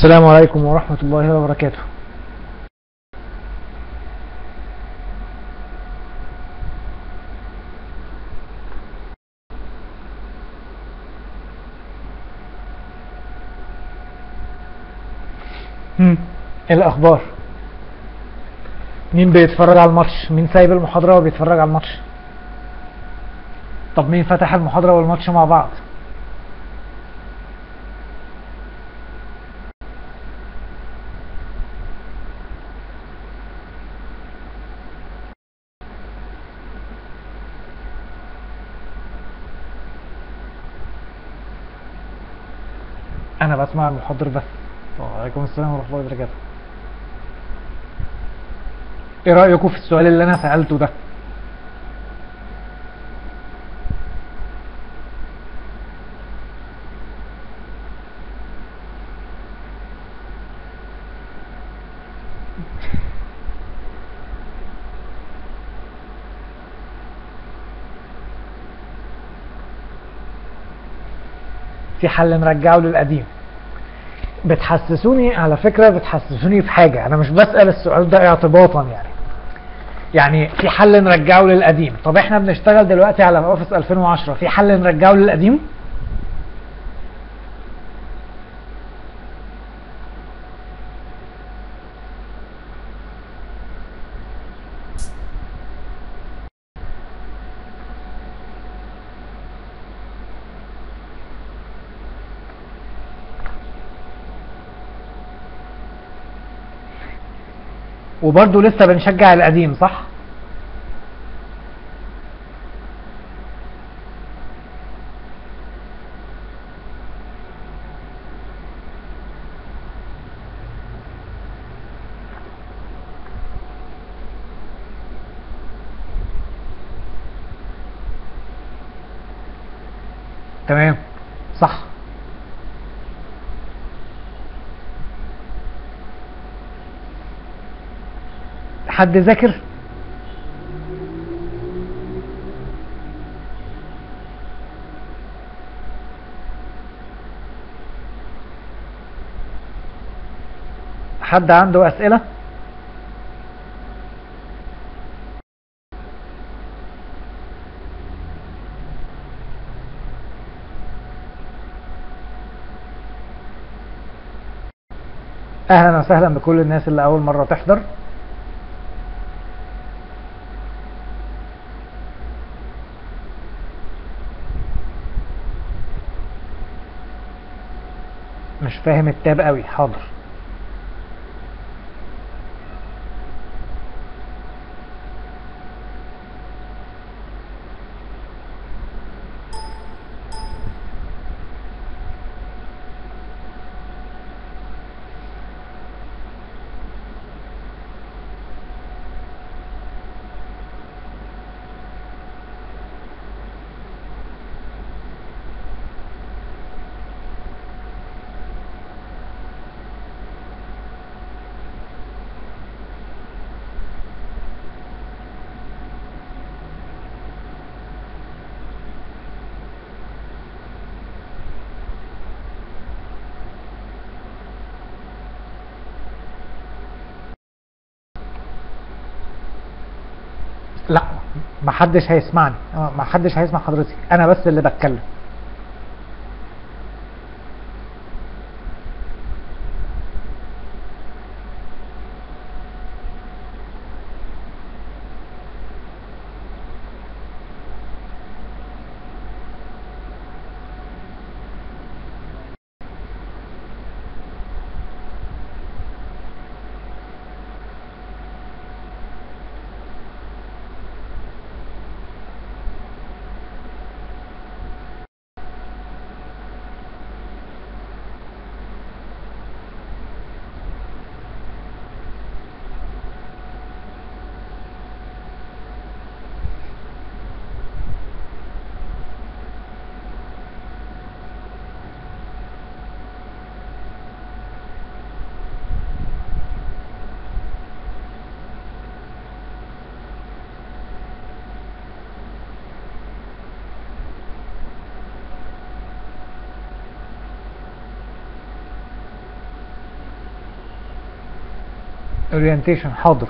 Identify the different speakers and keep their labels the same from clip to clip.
Speaker 1: السلام عليكم ورحمة الله وبركاته هم، ايه الاخبار مين بيتفرج على الماتش مين سايب المحاضرة وبيتفرج على الماتش طب مين فتح المحاضرة والماتش مع بعض انا بسمع المحاضر بس وعليكم السلام ورحمة الله وبركاته ايه رأيكم في السؤال اللي انا سألته ده في حل نرجعه للقديم بتحسسوني على فكرة بتحسسوني بحاجة انا مش بسأل السؤال ده اعتباطا يعني يعني في حل نرجعه للقديم طب احنا بنشتغل دلوقتي على اوفيس 2010 في حل نرجعه للقديم وبرضه لسه بنشجع القديم صح تمام صح حد ذاكر حد عنده أسئلة أهلا وسهلا بكل الناس اللي أول مرة تحضر مش فاهم التاب قوي حاضر لا محدش هيسمعني آه، محدش هيسمع حضرتك انا بس اللي بتكلم اورينتيشن حاضر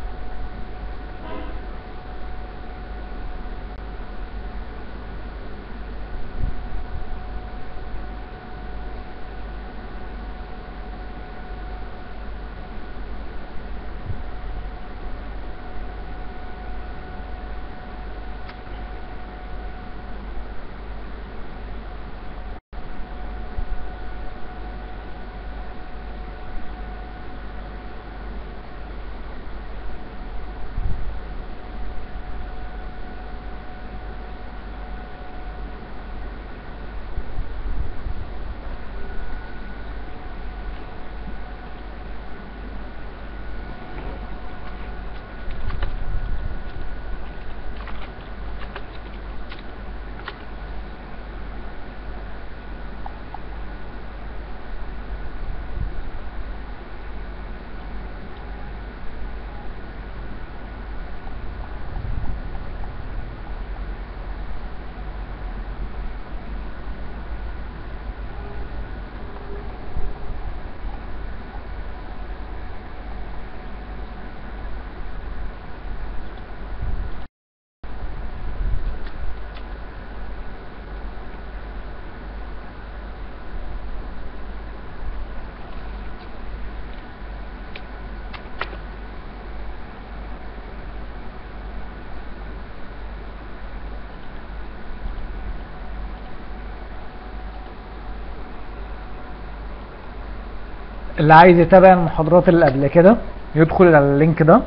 Speaker 1: اللي عايز يتابع المحاضرات اللي قبل كده يدخل على اللينك ده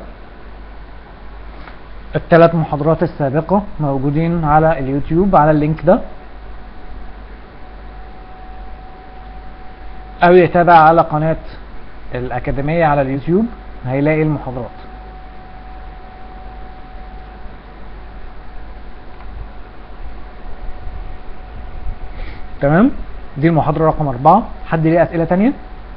Speaker 1: الثلاث محاضرات السابقة موجودين على اليوتيوب على اللينك ده او يتابع على قناة الأكاديمية على اليوتيوب هيلاقي المحاضرات تمام دي المحاضرة رقم أربعة حد ليه أسئلة تانية؟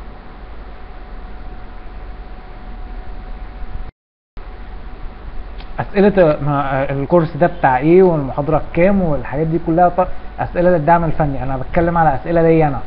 Speaker 1: اسئله ما- الكورس ده بتاع ايه والمحاضره بكام والحاجات دي كلها ط- اسئله للدعم الفني انا بتكلم على اسئله ليا انا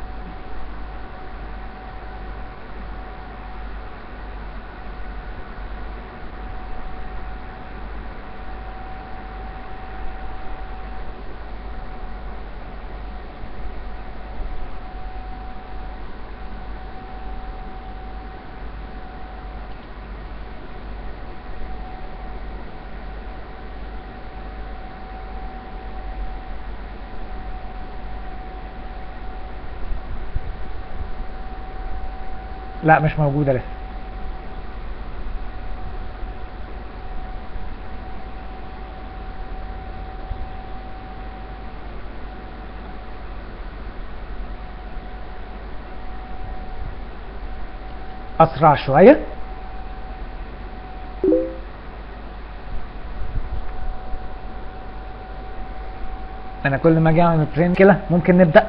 Speaker 1: لا مش موجوده لسه اسرع شويه انا كل ما اجي اعمل برين كده ممكن نبدا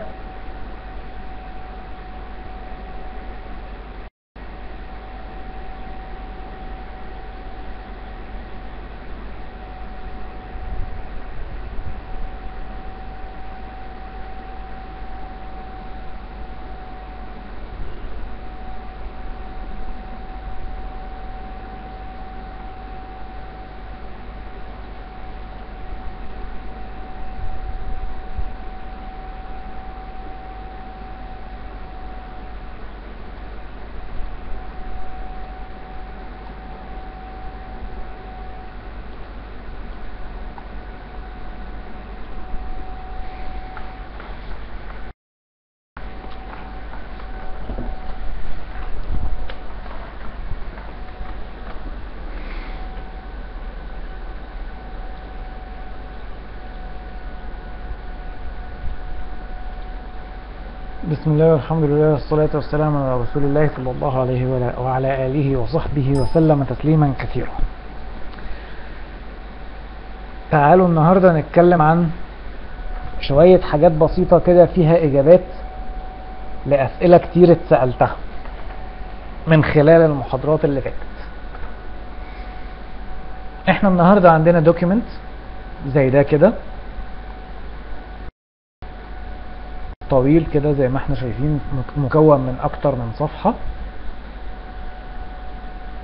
Speaker 1: بسم الله والحمد لله والصلاة والسلام على رسول الله صلى الله عليه وعلى- وعلى آله وصحبه وسلم تسليما كثيرا تعالوا النهاردة نتكلم عن شوية حاجات بسيطة كده فيها إجابات لأسئلة كتير اتسألتها من خلال المحاضرات اللي فاتت احنا النهاردة عندنا دوكيمنت زي ده كده طويل كده زي ما احنا شايفين مك- مكون من اكتر من صفحة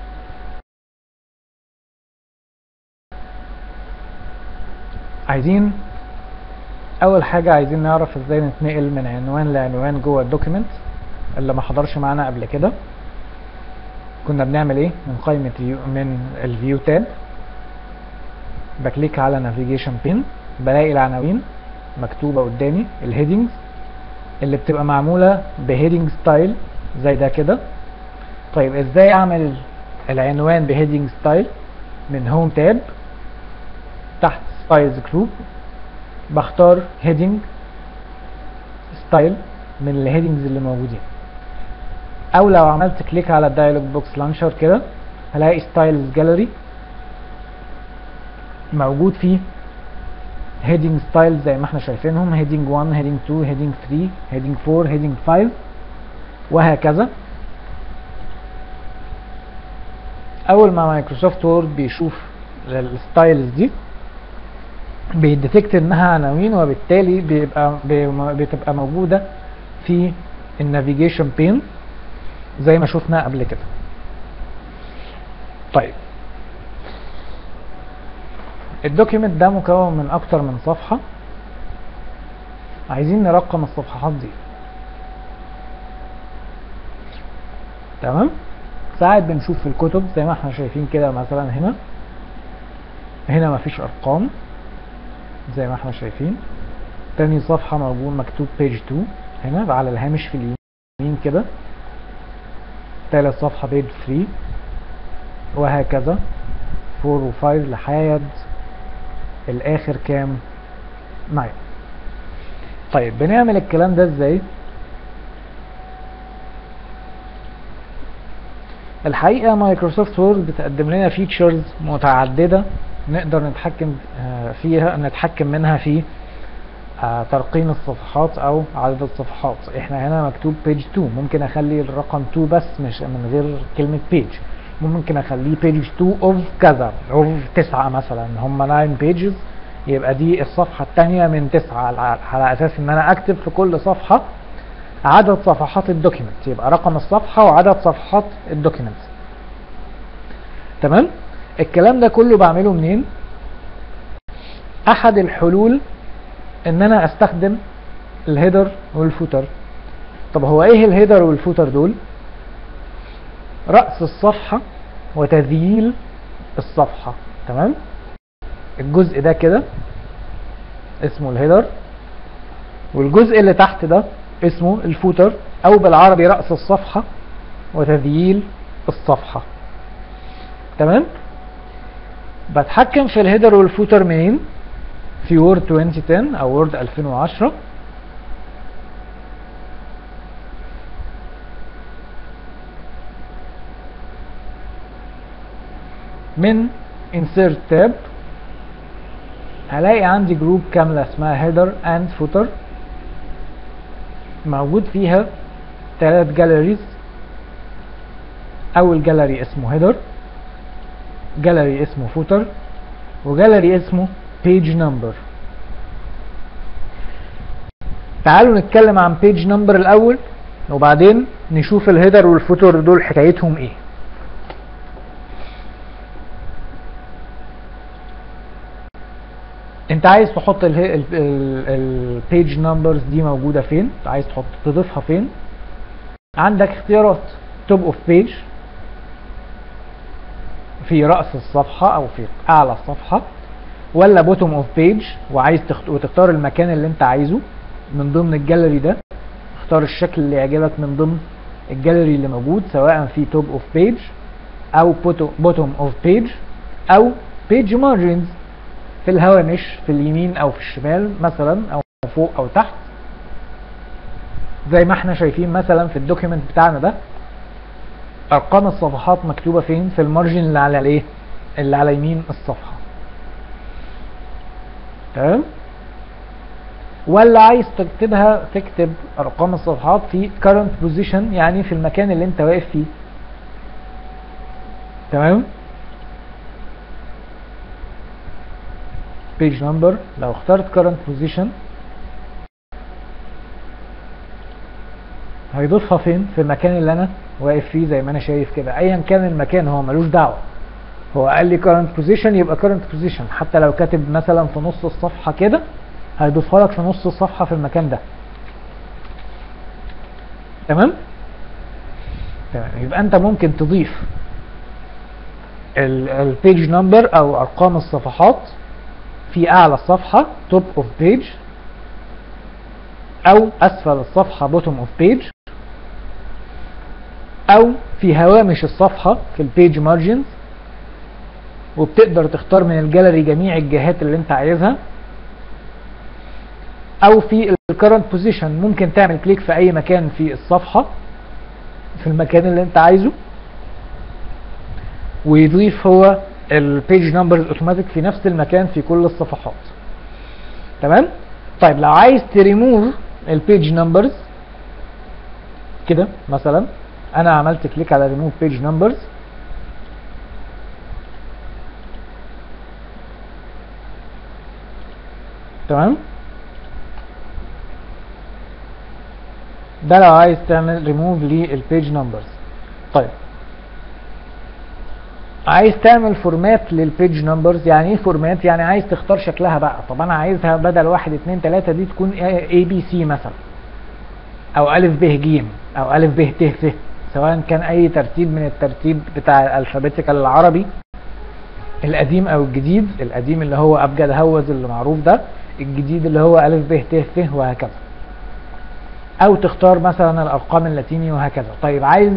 Speaker 1: عايزين اول حاجة عايزين نعرف ازاي نتنقل من عنوان لعنوان جوه الدوكيمنت اللي ما حضرش معانا قبل كده كنا بنعمل ايه من قائمة view من الفيو تاب بكليك على نافيجيشن بين بلاقي العناوين مكتوبة قدامي الهيدنجز اللي بتبقى معمولة بهيدنج ستايل زي ده كده طيب ازاي اعمل العنوان بهيدنج ستايل من هوم تاب تحت ستايلز جروب بختار هيدنج ستايل من الهيدنجز اللي موجودين او لو عملت كليك على الدايلوج بوكس لانشر كده هلاقي ستايلز جاليري موجود فيه هيدنج ستايل زي ما احنا شايفينهم هيدنج 1 هيدنج 2 هيدنج 3 هيدنج 4 هيدنج 5 وهكذا اول ما مايكروسوفت وورد بيشوف الستايلز دي بيديتكت انها عناوين وبالتالي بيبقى بتبقى موجوده في النافيجيشن بين زي ما شفنا قبل كده طيب الدوكيمنت ده مكون من اكتر من صفحة عايزين نرقم الصفحات دي تمام ساعات بنشوف في الكتب زي ما احنا شايفين كده مثلا هنا هنا مفيش ارقام زي ما احنا شايفين تاني صفحة موجود مكتوب page 2 هنا على الهامش في اليمين كده تالت صفحة page 3 وهكذا 4 و 5 لحد الاخر كام 9 طيب بنعمل الكلام ده ازاي الحقيقة مايكروسوفت وورد بتقدم لنا فيتشرز متعددة نقدر نتحكم فيها نتحكم منها في ترقيم الصفحات او عدد الصفحات احنا هنا مكتوب page 2 ممكن اخلي الرقم 2 بس مش من غير كلمة page ممكن اخليه page 2 of كذا of 9 مثلا هم 9 pages يبقى دي الصفحة الثانية من 9 على اساس ان انا اكتب في كل صفحة عدد صفحات الدوكيمنت يبقى رقم الصفحة وعدد صفحات الدوكيمنت تمام الكلام ده كله بعمله منين احد الحلول ان انا استخدم الهيدر والفوتر طب هو ايه الهيدر والفوتر دول رأس الصفحة وتذييل الصفحة تمام الجزء ده كده اسمه الهيدر والجزء اللي تحت ده اسمه الفوتر او بالعربي رأس الصفحة وتذييل الصفحة تمام بتحكم في الهيدر والفوتر منين في وورد 2010 او وورد 2010 من insert tab هلاقي عندي جروب كاملة اسمها header and footer موجود فيها ثلاث جاليريز اول جاليري اسمه header جاليري اسمه footer وجاليري اسمه page number تعالوا نتكلم عن page number الاول وبعدين نشوف الهيدر والفوتر دول حكايتهم ايه انت عايز تحط البيج نمبرز دي موجوده فين عايز تحط تضيفها فين عندك اختيارات توب اوف بيج في راس الصفحه او في اعلى الصفحه ولا بوتوم اوف بيج وعايز تخت... وتختار المكان اللي انت عايزه من ضمن الجاليري ده اختار الشكل اللي يعجبك من ضمن الجاليري اللي موجود سواء في توب اوف بيج او بوتوم اوف بيج او بيج مارجنز في الهوامش في اليمين او في الشمال مثلا او فوق او تحت زي ما احنا شايفين مثلا في الدوكيمنت بتاعنا ده ارقام الصفحات مكتوبة فين في المارجن اللي على الايه اللي على يمين الصفحة تمام ولا عايز تكتبها تكتب ارقام الصفحات في current position يعني في المكان اللي انت واقف فيه تمام page number لو اخترت current position هيضيفها فين في المكان اللي انا واقف فيه زي ما انا شايف كده ايا كان المكان هو ملوش دعوه هو قال لي current position يبقى current position حتى لو كاتب مثلا في نص الصفحة كده هيضيفها لك في نص الصفحة في المكان ده تمام تمام يبقى انت ممكن تضيف البيج نمبر او ارقام الصفحات في اعلى الصفحة توب اوف بيج او اسفل الصفحة بوتوم اوف بيج او في هوامش الصفحة في البيج مارجنز وبتقدر تختار من الجاليري جميع الجهات اللي انت عايزها او في الكرنت بوزيشن ممكن تعمل كليك في اي مكان في الصفحة في المكان اللي انت عايزه ويضيف هو البيج نمبرز اوتوماتيك في نفس المكان في كل الصفحات تمام طيب لو عايز تريموف البيج نمبرز كده مثلا انا عملت كليك على ريموف بيج نمبرز تمام ده لو عايز تعمل ريموف للبيج نمبرز طيب عايز تعمل فورمات للبيج نمبرز يعني ايه فورمات يعني عايز تختار شكلها بقى طب انا عايزها بدل واحد اتنين تلاتة دي تكون اي بي سي مثلا او الف ب ج او الف ب ت ف سواء كان اي ترتيب من الترتيب بتاع الالفابيتيكال العربي القديم او الجديد القديم اللي هو ابجد هوز اللي معروف ده الجديد اللي هو الف ب ت ف وهكذا او تختار مثلا الارقام اللاتيني وهكذا طيب عايز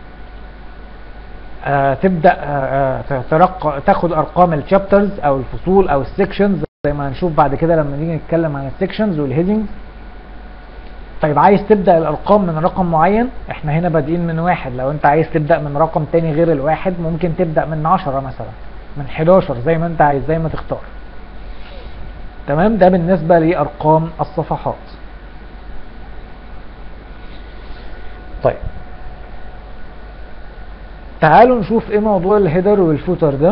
Speaker 1: آه تبدا آه آه ترق تاخد ارقام الشابترز او الفصول او السكشنز زي ما هنشوف بعد كده لما نيجي نتكلم عن السكشنز والهيدنجز طيب عايز تبدا الارقام من رقم معين احنا هنا بادئين من واحد لو انت عايز تبدا من رقم تاني غير الواحد ممكن تبدا من 10 مثلا من 11 زي ما انت عايز زي ما تختار تمام ده بالنسبه لارقام الصفحات طيب تعالوا نشوف ايه موضوع الهيدر والفوتر ده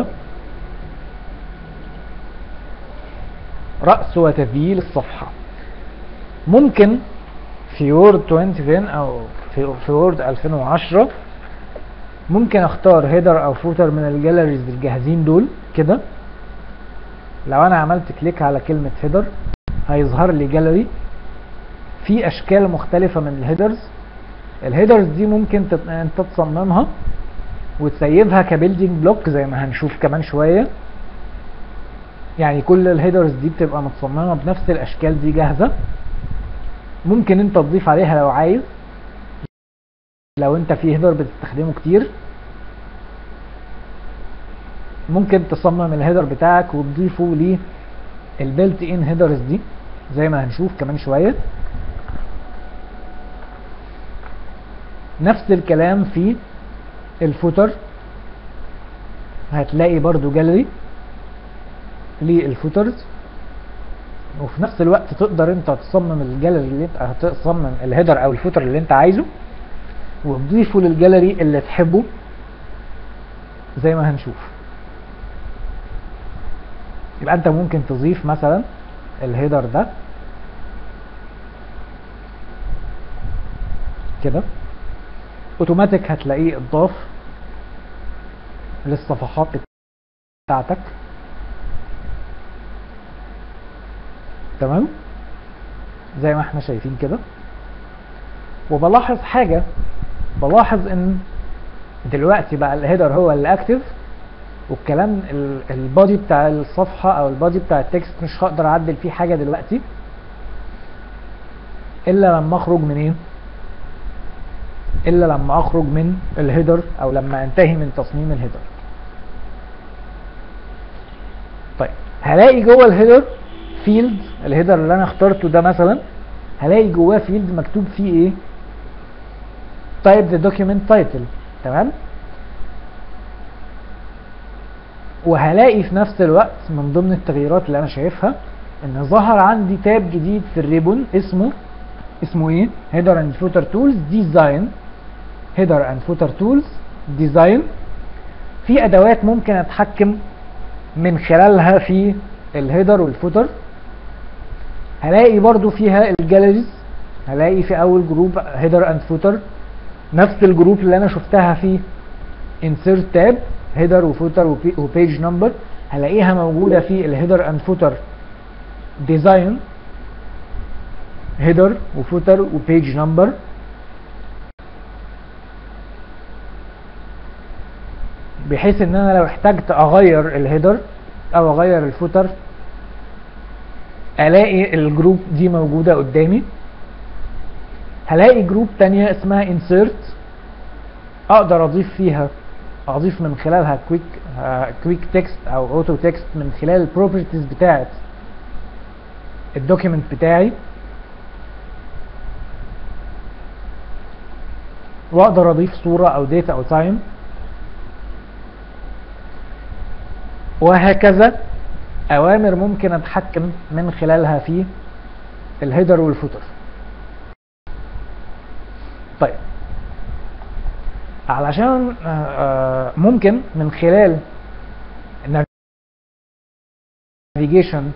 Speaker 1: رأس وتذييل الصفحة ممكن في وورد 2010 او في, في وورد 2010 ممكن اختار هيدر او فوتر من الجاليريز الجاهزين دول كده لو انا عملت كليك على كلمة هيدر هيظهر لي جاليري في اشكال مختلفة من الهيدرز الهيدرز دي ممكن تت... انت تصممها وتسيبها كبيلدينج بلوك زي ما هنشوف كمان شوية يعني كل الهيدرز دي بتبقى متصممة بنفس الاشكال دي جاهزة ممكن انت تضيف عليها لو عايز لو انت في هيدر بتستخدمه كتير ممكن تصمم الهيدر بتاعك وتضيفه للبيلت ان هيدرز دي زي ما هنشوف كمان شوية نفس الكلام في الفوتر هتلاقي برضو جاليري للفوترز وفي نفس الوقت تقدر انت تصمم الجاليري اللي انت هتصمم الهيدر او الفوتر اللي انت عايزه وتضيفه للجاليري اللي تحبه زي ما هنشوف يبقى انت ممكن تضيف مثلا الهيدر ده كده اوتوماتيك هتلاقيه اتضاف للصفحات بتاعتك تمام زي ما احنا شايفين كده وبلاحظ حاجة بلاحظ ان دلوقتي بقى الهيدر هو اللي اكتف والكلام البادي بتاع الصفحة او البادي بتاع التكست مش هقدر اعدل فيه حاجة دلوقتي الا لما اخرج منين الا لما اخرج من الهيدر او لما انتهي من تصميم الهيدر طيب هلاقي جوه الهيدر فيلد الهيدر اللي انا اخترته ده مثلا هلاقي جواه فيلد مكتوب فيه ايه type the document title تمام وهلاقي في نفس الوقت من ضمن التغييرات اللي انا شايفها ان ظهر عندي تاب جديد في الريبون اسمه اسمه ايه header and footer tools design header and footer tools design في ادوات ممكن اتحكم من خلالها في الهيدر والفوتر هلاقي برضو فيها الجاليريز هلاقي في اول جروب هيدر اند فوتر نفس الجروب اللي انا شفتها في insert tab هيدر وفوتر وبيج نمبر هلاقيها موجوده في الهيدر اند فوتر ديزاين هيدر وفوتر وبيج نمبر بحيث ان انا لو احتجت اغير الهيدر او اغير الفوتر الاقي الجروب دي موجوده قدامي هلاقي جروب تانية اسمها insert اقدر اضيف فيها اضيف من خلالها كويك كويك تكست او اوتو تكست من خلال البروبرتيز بتاعت الدوكيمنت بتاعي واقدر اضيف صورة او داتا او تايم وهكذا اوامر ممكن اتحكم من خلالها في الهيدر والفوتر طيب علشان ممكن من خلال نافيجيشن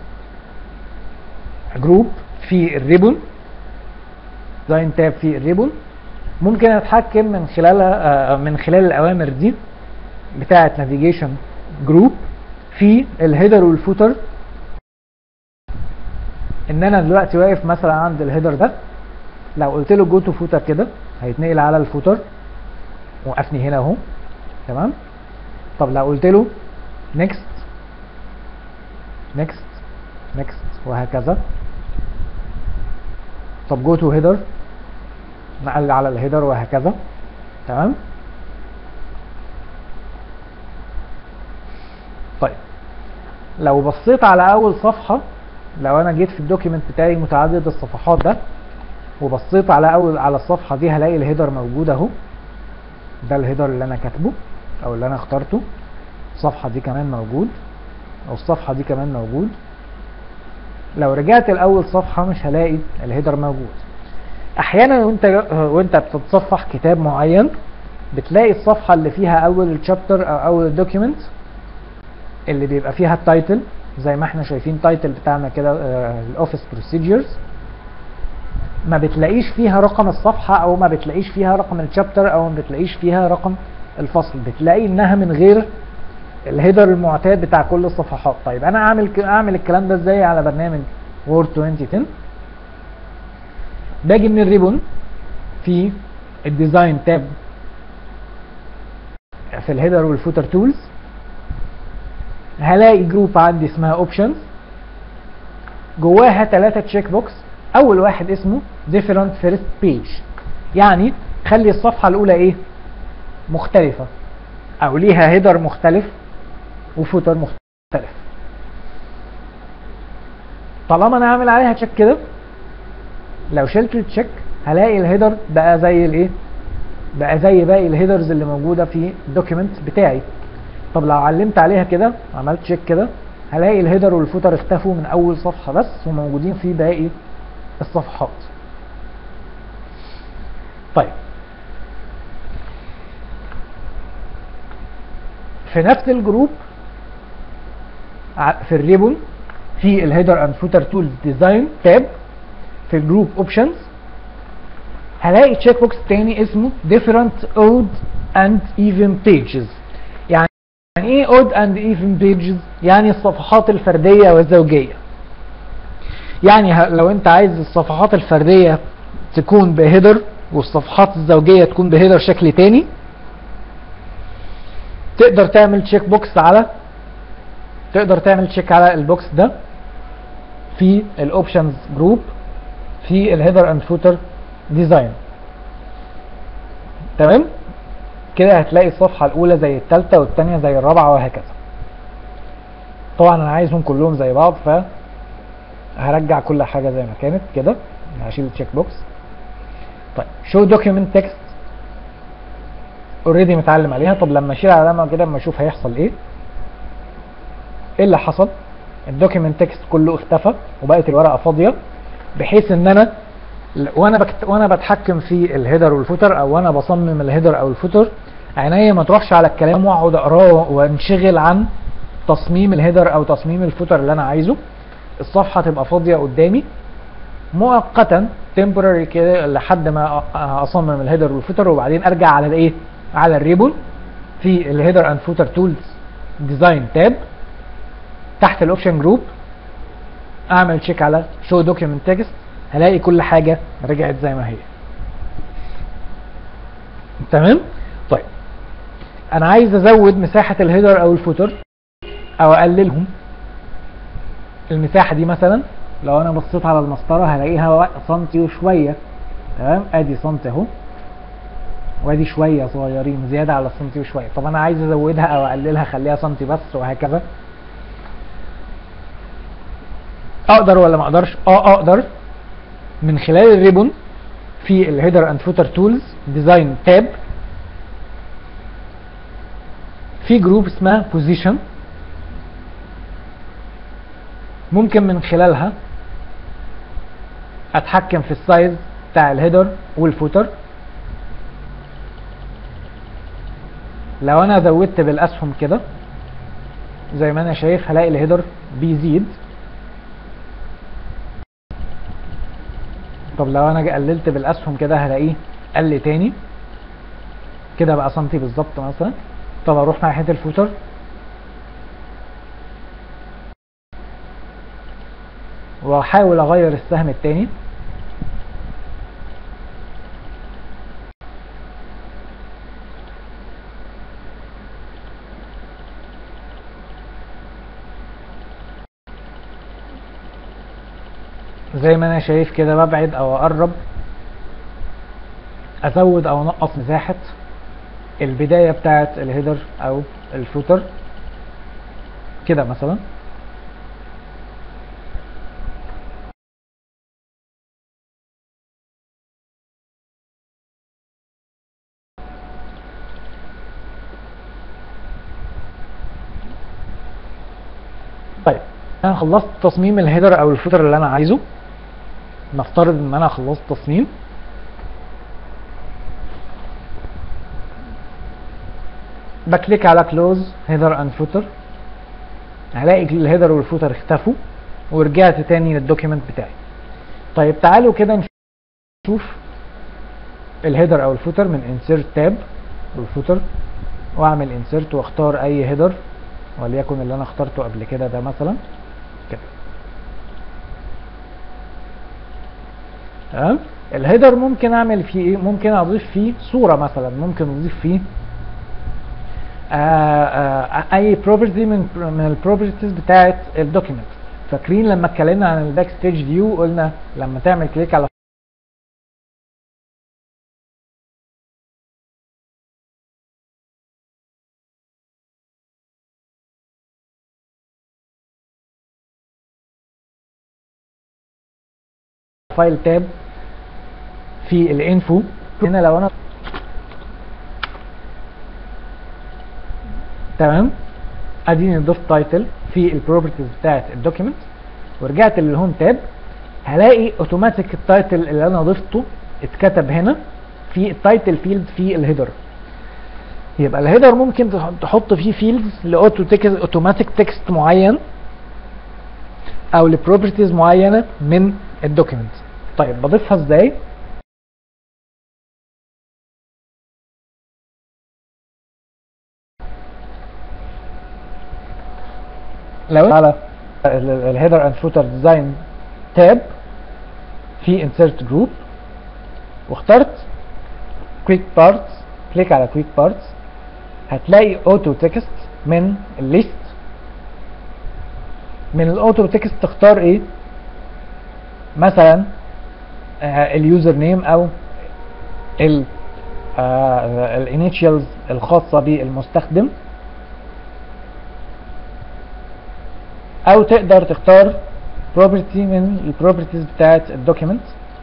Speaker 1: جروب في الريبون ديزاين تاب في الريبون ممكن اتحكم من خلالها من خلال الاوامر دي بتاعه نافيجيشن جروب في الهيدر والفوتر ان انا دلوقتي واقف مثلا عند الهيدر ده لو قلت له جو تو فوتر كده هيتنقل على الفوتر وقفني هنا اهو تمام طب لو قلت له نيكست نيكست نيكست وهكذا طب جو تو هيدر نقل على الهيدر وهكذا تمام طيب لو بصيت على اول صفحة لو انا جيت في الدوكيمنت بتاعي متعدد الصفحات ده وبصيت على اول على الصفحة دي هلاقي الهيدر موجود اهو ده الهيدر اللي انا كاتبه او اللي انا اخترته الصفحة دي كمان موجود او الصفحة دي كمان موجود لو رجعت لاول صفحة مش هلاقي الهيدر موجود احيانا وانت وانت بتتصفح كتاب معين بتلاقي الصفحة اللي فيها اول الشابتر او اول الدوكيمنت اللي بيبقى فيها التايتل زي ما احنا شايفين تايتل بتاعنا كده الاوفيس بروسيجرز ما بتلاقيش فيها رقم الصفحة او ما بتلاقيش فيها رقم الشابتر او ما بتلاقيش فيها رقم الفصل بتلاقي انها من غير الهيدر المعتاد بتاع كل الصفحات طيب انا اعمل اعمل الكلام ده ازاي على برنامج وورد 2010 باجي من الريبون في الديزاين تاب في الهيدر والفوتر تولز هلاقي جروب عندي اسمها اوبشنز جواها ثلاثة تشيك بوكس اول واحد اسمه different first page يعني خلي الصفحة الاولى ايه مختلفة او ليها هيدر مختلف وفوتر مختلف طالما انا عامل عليها تشيك كده لو شلت التشيك هلاقي الهيدر بقى زي الايه بقى زي باقي الهيدرز اللي موجودة في الدوكيمنت بتاعي طب لو علمت عليها كده عملت تشيك كده هلاقي الهيدر والفوتر اختفوا من اول صفحة بس وموجودين في باقي الصفحات طيب في نفس الجروب في الريبون في الهيدر اند فوتر تولز ديزاين تاب في الجروب اوبشنز هلاقي تشيك بوكس تاني اسمه different odd and even pages يعني ايه odd and even pages يعني الصفحات الفردية والزوجية يعني لو انت عايز الصفحات الفردية تكون بهيدر والصفحات الزوجية تكون بهيدر شكل تاني تقدر تعمل تشيك بوكس على تقدر تعمل تشيك على البوكس ده في الاوبشنز جروب في الهيدر اند فوتر ديزاين تمام كده هتلاقي الصفحة الأولى زي التالتة والتانية زي الرابعة وهكذا طبعا أنا عايزهم كلهم زي بعض ف هرجع كل حاجة زي ما كانت كده هشيل التشيك بوكس طيب شو دوكيومنت تكست اوريدي متعلم عليها طب لما اشيل علامة كده اما اشوف هيحصل ايه ايه اللي حصل الدوكيمنت تكست كله اختفى وبقت الورقة فاضية بحيث ان انا وانا بكت... وانا بتحكم في الهيدر والفوتر او وانا بصمم الهيدر او الفوتر عينيا ما تروحش على الكلام واقعد اقراه وانشغل عن تصميم الهيدر او تصميم الفوتر اللي انا عايزه الصفحه تبقى فاضيه قدامي مؤقتا تمبرري كده لحد ما اصمم الهيدر والفوتر وبعدين ارجع على الايه على الريبون في الهيدر اند فوتر تولز ديزاين تاب تحت الاوبشن جروب اعمل تشيك على شو دوكيمنت تكست هلاقي كل حاجه رجعت زي ما هي تمام طيب انا عايز ازود مساحه الهيدر او الفوتر او اقللهم المساحه دي مثلا لو انا بصيت على المسطره هلاقيها سنتي وشويه تمام ادي سنتي اهو وادي شويه صغيرين زياده على سنتي وشويه طب انا عايز ازودها او اقللها اخليها سنتي بس وهكذا اقدر ولا ما اقدرش اه اقدر من خلال الريبون في الهيدر اند فوتر تولز ديزاين تاب في جروب اسمها بوزيشن ممكن من خلالها اتحكم في السايز بتاع الهيدر والفوتر لو انا زودت بالاسهم كده زي ما انا شايف هلاقي الهيدر بيزيد طب لو انا قللت بالاسهم كده هلاقيه قل تاني كده بقى سنتي بالظبط مثلا طب اروح ناحيه الفوتر واحاول اغير السهم التاني زي ما انا شايف كده ببعد او اقرب ازود او انقص مساحة البداية بتاعة الهيدر او الفوتر كده مثلا طيب انا خلصت تصميم الهيدر او الفوتر اللي انا عايزه نفترض ان انا خلصت تصميم بكليك على كلوز هيدر اند فوتر هلاقي الهيدر والفوتر اختفوا ورجعت تاني للدوكيمنت بتاعي طيب تعالوا كده نشوف الهيدر او الفوتر من انسيرت تاب والفوتر واعمل انسيرت واختار اي هيدر وليكن اللي انا اخترته قبل كده ده مثلا كده تمام الهيدر ممكن اعمل فيه ايه ممكن اضيف فيه صوره مثلا ممكن اضيف فيه آآ آآ اي بروبرتي من من البروبرتيز بتاعه الدوكيمنت فاكرين لما اتكلمنا عن الباك ستيج فيو قلنا لما تعمل كليك على فايل تاب في الانفو هنا لو انا تمام اديني ضفت تايتل في البروبرتيز بتاعت الدوكيمنت ورجعت للهوم تاب هلاقي اوتوماتيك التايتل اللي انا ضفته اتكتب هنا في التايتل فيلد في الهيدر يبقى الهيدر ممكن تحط فيه فيلدز لاوتو تكست اوتوماتيك تكست معين او لبروبرتيز معينه من الدوكيمنت طيب بضيفها ازاي لو على الهيدر اند فوتر ديزاين تاب في انسيرت جروب واخترت كويك بارتس كليك على كويك بارتس هتلاقي اوتو تكست من الليست من الاوتو تكست تختار ايه مثلا اليوزر نيم او الانيشالز الخاصه بالمستخدم او تقدر تختار بروبرتي من البروبرتيز بتاعت الدوكيمنت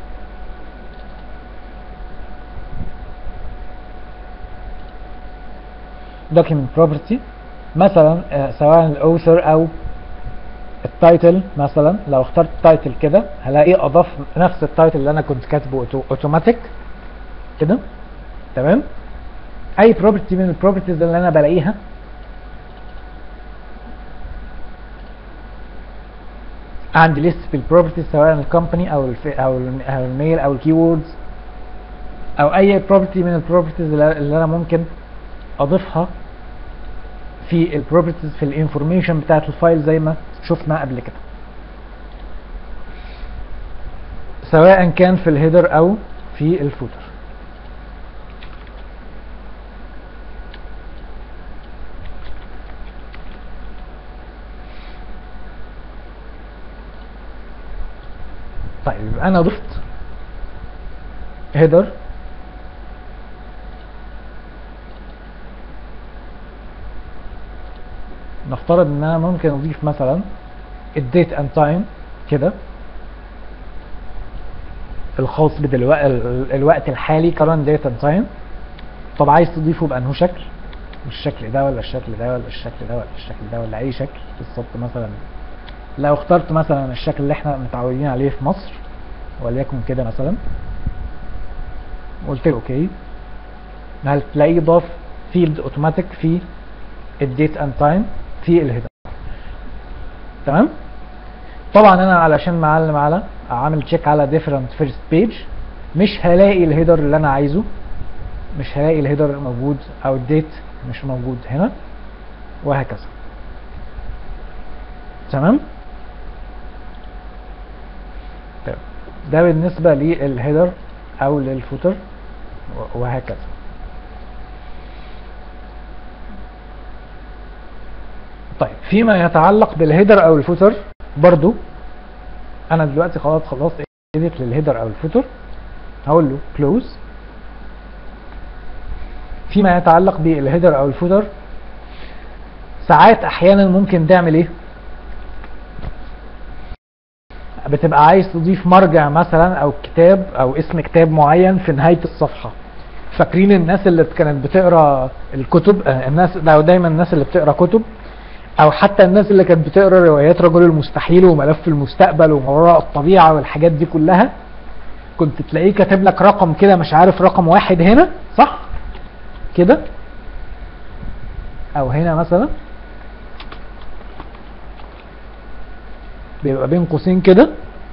Speaker 1: document property مثلا سواء الاوثر او التايتل مثلا لو اخترت تايتل كده هلاقيه اضاف نفس التايتل اللي انا كنت كاتبه اوتوماتيك كده تمام اي بروبرتي من البروبرتيز اللي انا بلاقيها عندي ليست في البروبرتيز سواء الكومباني او الف... او ال او الميل او الكيوردز او اي بروبرتي من البروبرتيز اللي انا ممكن اضيفها في البروبرتيز في الانفورميشن بتاعت الفايل زي ما شفنا قبل كده سواء كان في الهيدر او في الفوتر طيب يبقى انا ضفت هيدر نفترض ان انا ممكن اضيف مثلا الديت اند تايم كده الخاص بالوقت الوقت الحالي current date and time طب عايز تضيفه بانه شكل بالشكل ده ولا الشكل ده ولا الشكل ده ولا الشكل ده ولا اي شكل بالظبط مثلا لو اخترت مثلا الشكل اللي احنا متعودين عليه في مصر وليكن كده مثلا قلت له اوكي هتلاقيه ضاف فيلد اوتوماتيك في الديت اند تايم في الهيدر تمام طبعا انا علشان معلم على عامل تشيك على ديفرنت فيرست بيج مش هلاقي الهيدر اللي انا عايزه مش هلاقي الهيدر موجود او الديت مش موجود هنا وهكذا تمام طيب ده بالنسبة للهيدر او للفوتر وهكذا طيب فيما يتعلق بالهيدر او الفوتر برضو انا دلوقتي خلاص خلصت edit للهيدر او الفوتر هقول له close فيما يتعلق بالهيدر او الفوتر ساعات احيانا ممكن تعمل ايه بتبقى عايز تضيف مرجع مثلا او كتاب او اسم كتاب معين في نهاية الصفحة فاكرين الناس اللي كانت بتقرا الكتب الناس دايما الناس اللي بتقرا كتب او حتى الناس اللي كانت بتقرا روايات رجل المستحيل وملف المستقبل وما وراء الطبيعه والحاجات دي كلها كنت تلاقيه كاتب لك رقم كده مش عارف رقم واحد هنا صح كده او هنا مثلا بيبقى بين قوسين كده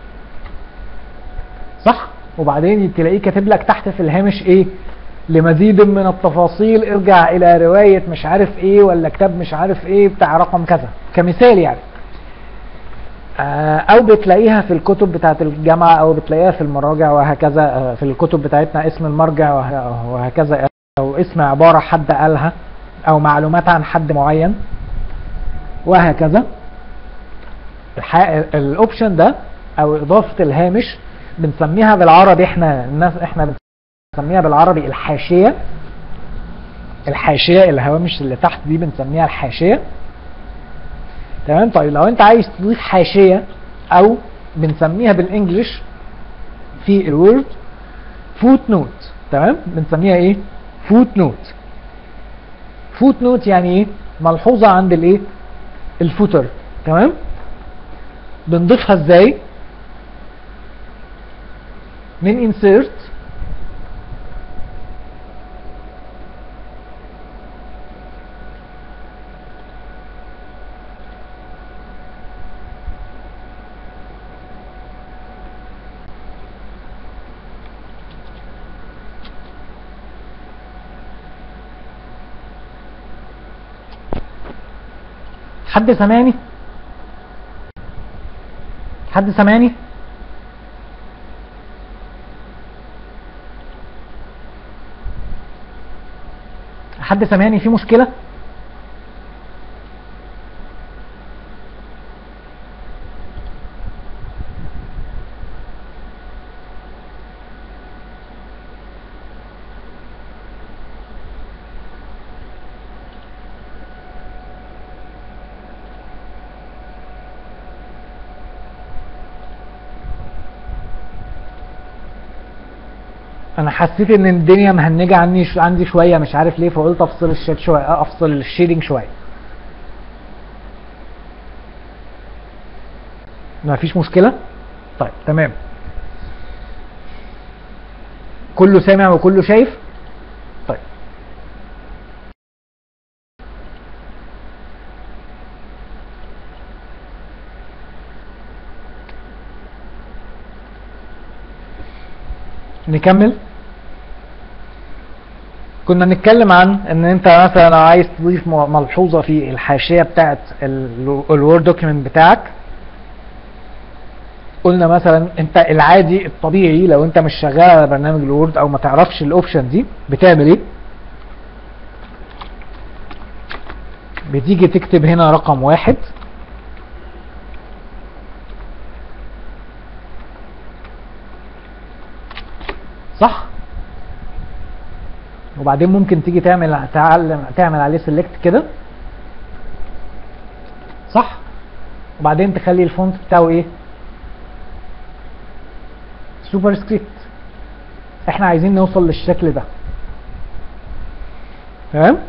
Speaker 1: صح وبعدين تلاقيه كاتب لك تحت في الهامش ايه لمزيد من التفاصيل ارجع الى رواية مش عارف ايه ولا كتاب مش عارف ايه بتاع رقم كذا كمثال يعني او بتلاقيها في الكتب بتاعت الجامعة او بتلاقيها في المراجع وهكذا في الكتب بتاعتنا اسم المرجع وهكذا او اسم عبارة حد قالها او معلومات عن حد معين وهكذا الاوبشن ده او اضافة الهامش بنسميها بالعربي احنا الناس احنا بنسميها بالعربي الحاشية الحاشية الهوامش اللي تحت دي بنسميها الحاشية تمام طيب لو انت عايز تضيف حاشية او بنسميها بالانجلش في الوورد فوت نوت تمام بنسميها ايه فوت نوت فوت نوت يعني ايه ملحوظة عند الايه الفوتر تمام بنضيفها ازاي من insert حد سامعني حد سامعني حد سامعني في مشكلة انا حسيت ان الدنيا مهنجه عني ش... عندي شويه مش عارف ليه فقلت افصل الشات شويه افصل الشيدنج شويه ما فيش مشكله طيب تمام كله سامع وكله شايف طيب نكمل كنا بنتكلم عن ان انت مثلا لو عايز تضيف م- ملحوظه في الحاشيه بتاعت الوورد دوكيمنت بتاعك قلنا مثلا انت العادي الطبيعي لو انت مش شغال على برنامج الوورد او ما تعرفش الاوبشن دي بتعمل ايه بتيجي تكتب هنا رقم واحد صح وبعدين ممكن تيجي تعمل تعلم تعمل عليه سيلكت كده صح وبعدين تخلي الفونت بتاعه ايه سوبر سكريبت احنا عايزين نوصل للشكل ده تمام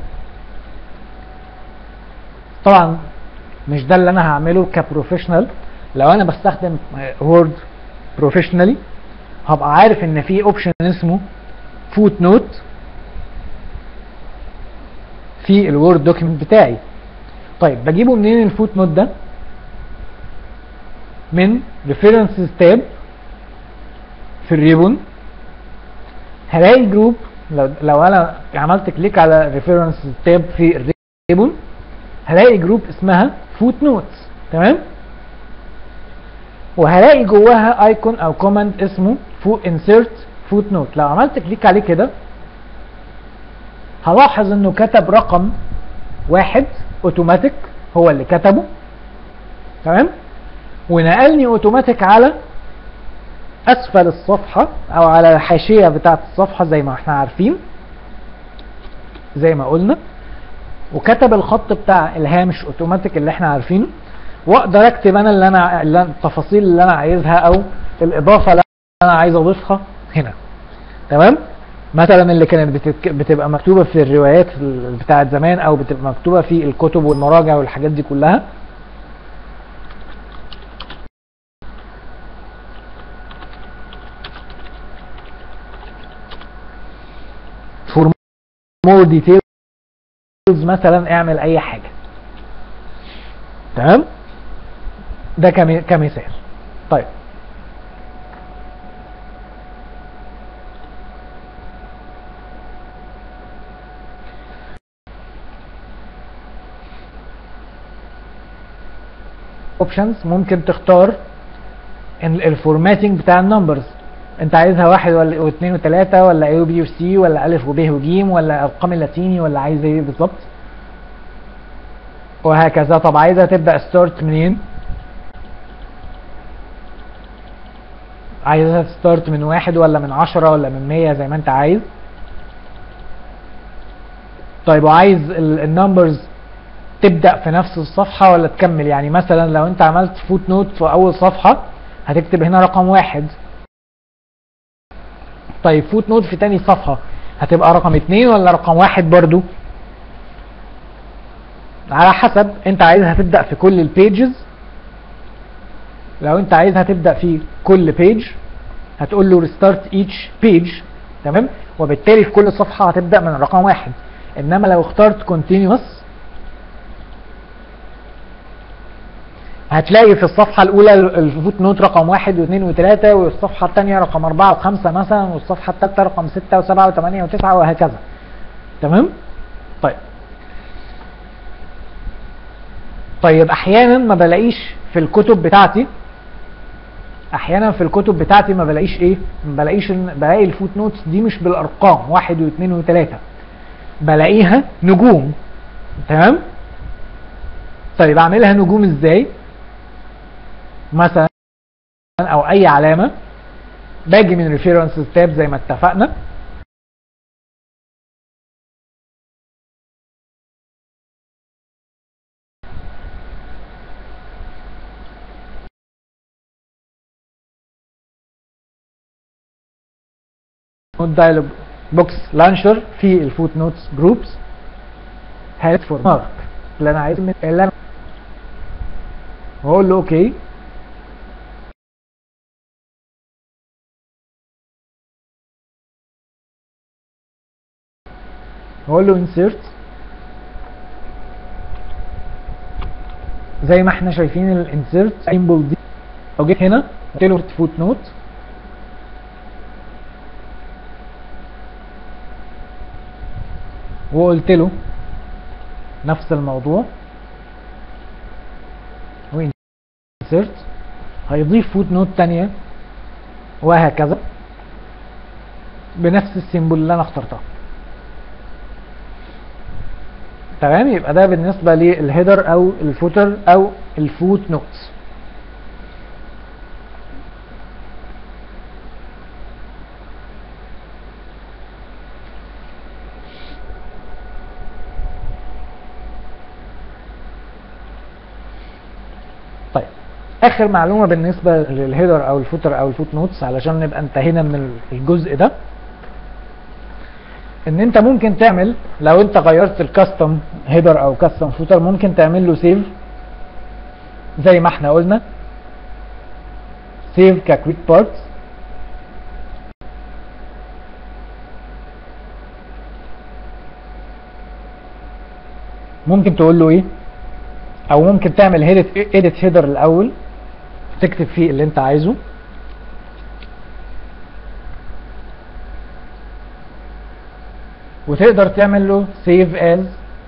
Speaker 1: طبعا مش ده اللي انا هعمله كبروفيشنال لو انا بستخدم وورد بروفيشنالي هبقى عارف ان في اوبشن اسمه فوت نوت في الوورد دوكيمنت بتاعي طيب بجيبه منين الفوت نوت ده من ريفيرنسز تاب في الريبون هلاقي جروب لو لو انا عملت كليك على ريفيرنسز تاب في الريبون هلاقي جروب اسمها فوت نوتس تمام وهلاقي جواها ايكون او كوماند اسمه فوت انسيرت فوت نوت لو عملت كليك عليه كده هلاحظ انه كتب رقم واحد اوتوماتيك هو اللي كتبه تمام ونقلني اوتوماتيك على اسفل الصفحة او على الحاشية بتاعة الصفحة زي ما احنا عارفين زي ما قلنا وكتب الخط بتاع الهامش اوتوماتيك اللي احنا عارفينه واقدر اكتب انا اللي انا اللي أنا- التفاصيل اللي انا عايزها او الاضافه اللي انا عايز اضيفها هنا تمام مثلا اللي كانت بتتك... بتبقى مكتوبه في الروايات ال- بتاعت زمان او بتبقى مكتوبه في الكتب والمراجع والحاجات دي كلها for more details مثلا اعمل اي حاجه تمام ده كمي- كمثال طيب اوبشنز ممكن تختار ال- الفورماتنج بتاع النمبرز انت عايزها واحد ولا واثنين وثلاثة ولا اي وبي وسي ولا الف وب وجيم ولا ارقام اللاتيني ولا عايز ايه بالظبط وهكذا طب عايزها تبدا ستارت منين عايزها ستارت من واحد ولا من عشرة ولا من مية زي ما انت عايز طيب وعايز النمبرز تبدا في نفس الصفحه ولا تكمل يعني مثلا لو انت عملت فوت نوت في اول صفحه هتكتب هنا رقم واحد طيب فوت نوت في تاني صفحه هتبقى رقم اتنين ولا رقم واحد برضو على حسب انت عايزها تبدا في كل البيجز لو انت عايزها تبدا في كل بيج هتقول له restart each page تمام وبالتالي في كل صفحه هتبدا من رقم واحد انما لو اخترت continuous هتلاقي في الصفحة الأولى الفوت نوت رقم واحد واثنين وثلاثة والصفحة الثانية رقم أربعة وخمسة مثلا والصفحة الثالثة رقم ستة وسبعة وثمانية وتسعة وهكذا. تمام؟ طيب. طيب أحيانا ما بلاقيش في الكتب بتاعتي أحيانا في الكتب بتاعتي ما بلاقيش إيه؟ ما بلاقيش إن بلاقي الفوت نوتس دي مش بالأرقام واحد واثنين وثلاثة. بلاقيها نجوم. تمام؟ طيب أعملها نجوم إزاي؟ مثلا او اي علامه باجي من ريفيرنسز تاب زي ما اتفقنا نوت دايلوج بوكس لانشر في الفوت نوتس جروبس هات فور مارك اللي انا عايز اللي انا واقول له اوكي واقول له insert زي ما احنا شايفين الانسيرت سيمبل دي لو جيت هنا قلت له فوت نوت وقلت له نفس الموضوع وانسرت هيضيف فوت نوت تانية وهكذا بنفس السيمبل اللي انا اخترتها تمام يبقى ده بالنسبة للهيدر او الفوتر او الفوت نوتس طيب اخر معلومه بالنسبه للهيدر او الفوتر او الفوت نوتس علشان نبقى انتهينا من الجزء ده ان انت ممكن تعمل لو انت غيرت الكاستم هيدر او كاستم فوتر ممكن تعمل له سيف زي ما احنا قلنا سيف ككويك بارتس ممكن تقول له ايه او ممكن تعمل edit هيدر الاول تكتب فيه اللي انت عايزه وتقدر تعمل له save as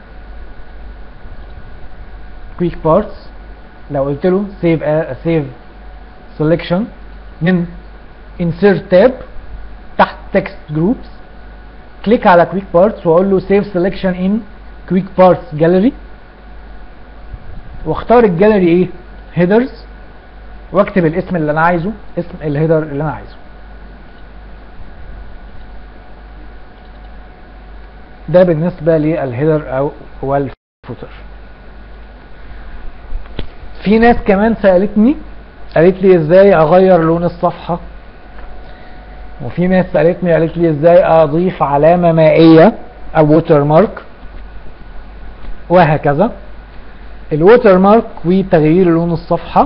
Speaker 1: quick parts لو قلت له save as save selection من insert tab تحت text groups كليك على quick parts واقول له save selection in quick parts gallery واختار الجاليري ايه headers واكتب الاسم اللي انا عايزه اسم الهيدر اللي انا عايزه ده بالنسبة للهيدر او والفوتر في ناس كمان سألتني قالت لي ازاي اغير لون الصفحة وفي ناس سألتني قالت لي ازاي اضيف علامة مائية او ووتر مارك وهكذا الووتر مارك وتغيير لون الصفحة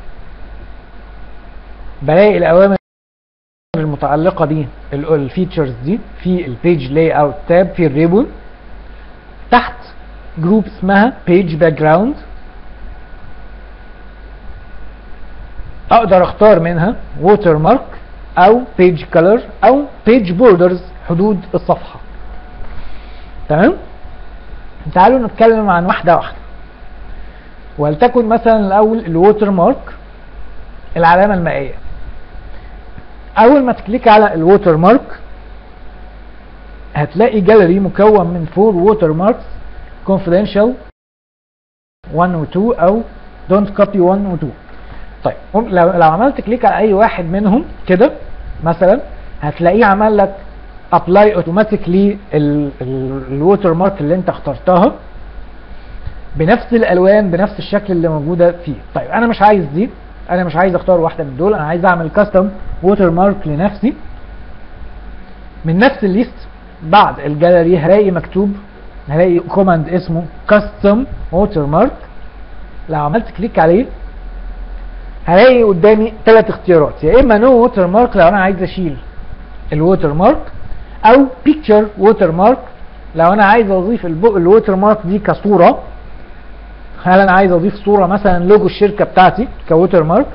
Speaker 1: بلاقي الاوامر المتعلقة دي الفيتشرز دي في البيج لاي اوت تاب في الريبون تحت جروب اسمها بيج باك جراوند اقدر اختار منها ووتر مارك او بيج كلر او بيج بوردرز حدود الصفحة تمام تعالوا نتكلم عن واحدة واحدة ولتكن مثلا الاول الووتر مارك العلامة المائية اول ما تكليك على الووتر مارك هتلاقي جاليري مكون من فور ووتر ماركس confidential 1 و 2 او don't copy 1 و 2 طيب لو لو عملت كليك على اي واحد منهم كده مثلا هتلاقيه عمل لك ابلاي اوتوماتيكلي الووتر مارك اللي انت اخترتها بنفس الالوان بنفس الشكل اللي موجوده فيه طيب انا مش عايز دي انا مش عايز اختار واحده من دول انا عايز اعمل كاستم ووتر مارك لنفسي من نفس الليست بعد الجاليري هلاقي مكتوب هلاقي كوماند اسمه كاستم ووتر مارك لو عملت كليك عليه هلاقي قدامي ثلاث اختيارات يا اما نو ووتر مارك لو انا عايز اشيل الووتر مارك او بيكتشر ووتر مارك لو انا عايز اضيف الووتر مارك دي كصوره هل انا عايز اضيف صوره مثلا لوجو الشركه بتاعتي كووتر مارك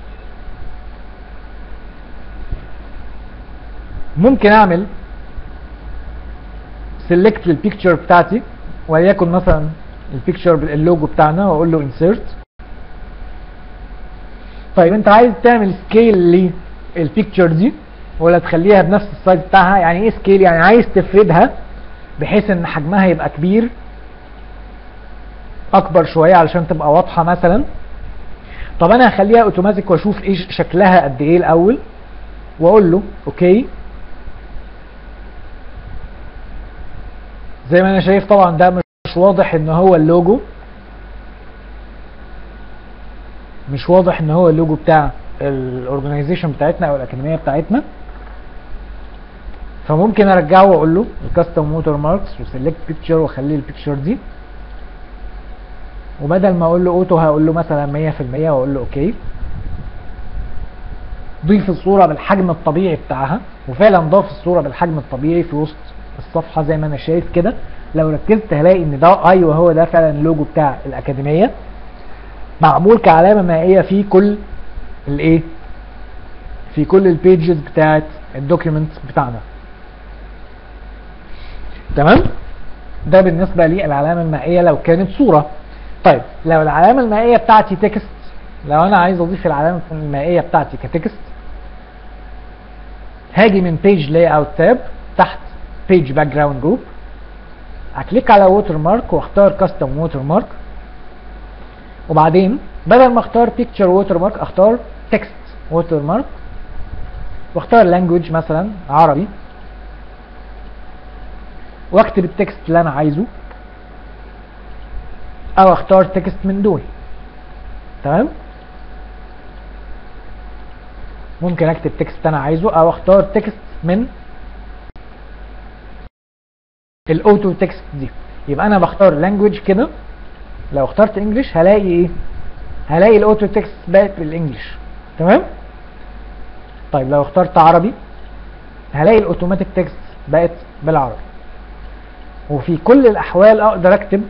Speaker 1: ممكن اعمل سيلكت للبيكتشر بتاعتي وليكن مثلا البيكتشر اللوجو بتاعنا واقول له انسيرت طيب انت عايز تعمل سكيل للبيكتشر دي ولا تخليها بنفس السايز بتاعها يعني ايه سكيل يعني عايز تفردها بحيث ان حجمها يبقى كبير اكبر شويه علشان تبقى واضحه مثلا طب انا هخليها اوتوماتيك واشوف ايه شكلها قد ايه الاول واقول له اوكي زي ما انا شايف طبعا ده مش واضح ان هو اللوجو مش واضح ان هو اللوجو بتاع الاورجنايزيشن بتاعتنا او الاكاديميه بتاعتنا فممكن ارجعه واقول له الكاستم ووتر ماركس وسيلكت بيكتشر واخلي البيكتشر دي وبدل ما اقول له اوتو هقول له مثلا 100% واقول له اوكي ضيف الصوره بالحجم الطبيعي بتاعها وفعلا ضاف الصوره بالحجم الطبيعي في وسط الصفحه زي ما انا شايف كده لو ركزت هلاقي ان ده ايوه هو ده فعلا اللوجو بتاع الاكاديميه معمول كعلامه مائيه في كل الايه في كل البيجز بتاعت الدوكيومنت بتاعنا تمام ده بالنسبه للعلامه المائيه لو كانت صوره طيب لو العلامه المائيه بتاعتي تكست لو انا عايز اضيف العلامه المائيه بتاعتي كتكست هاجي من بيج لاي اوت تاب تحت بيج باك جراوند جروب هكليك على ووتر مارك واختار كاستم ووتر مارك وبعدين بدل ما اختار بيكتشر ووتر مارك اختار تكست ووتر مارك واختار لانجوج مثلا عربي واكتب التكست اللي انا عايزه او اختار تكست من دول تمام ممكن اكتب تكست انا عايزه او اختار تكست من الاوتو تكست دي يبقى انا بختار لانجوج كده لو اخترت انجلش هلاقي ايه هلاقي الاوتو تكست بقت بالانجلش تمام طيب لو اخترت عربي هلاقي الاوتوماتيك تكست بقت بالعربي وفي كل الاحوال اقدر اكتب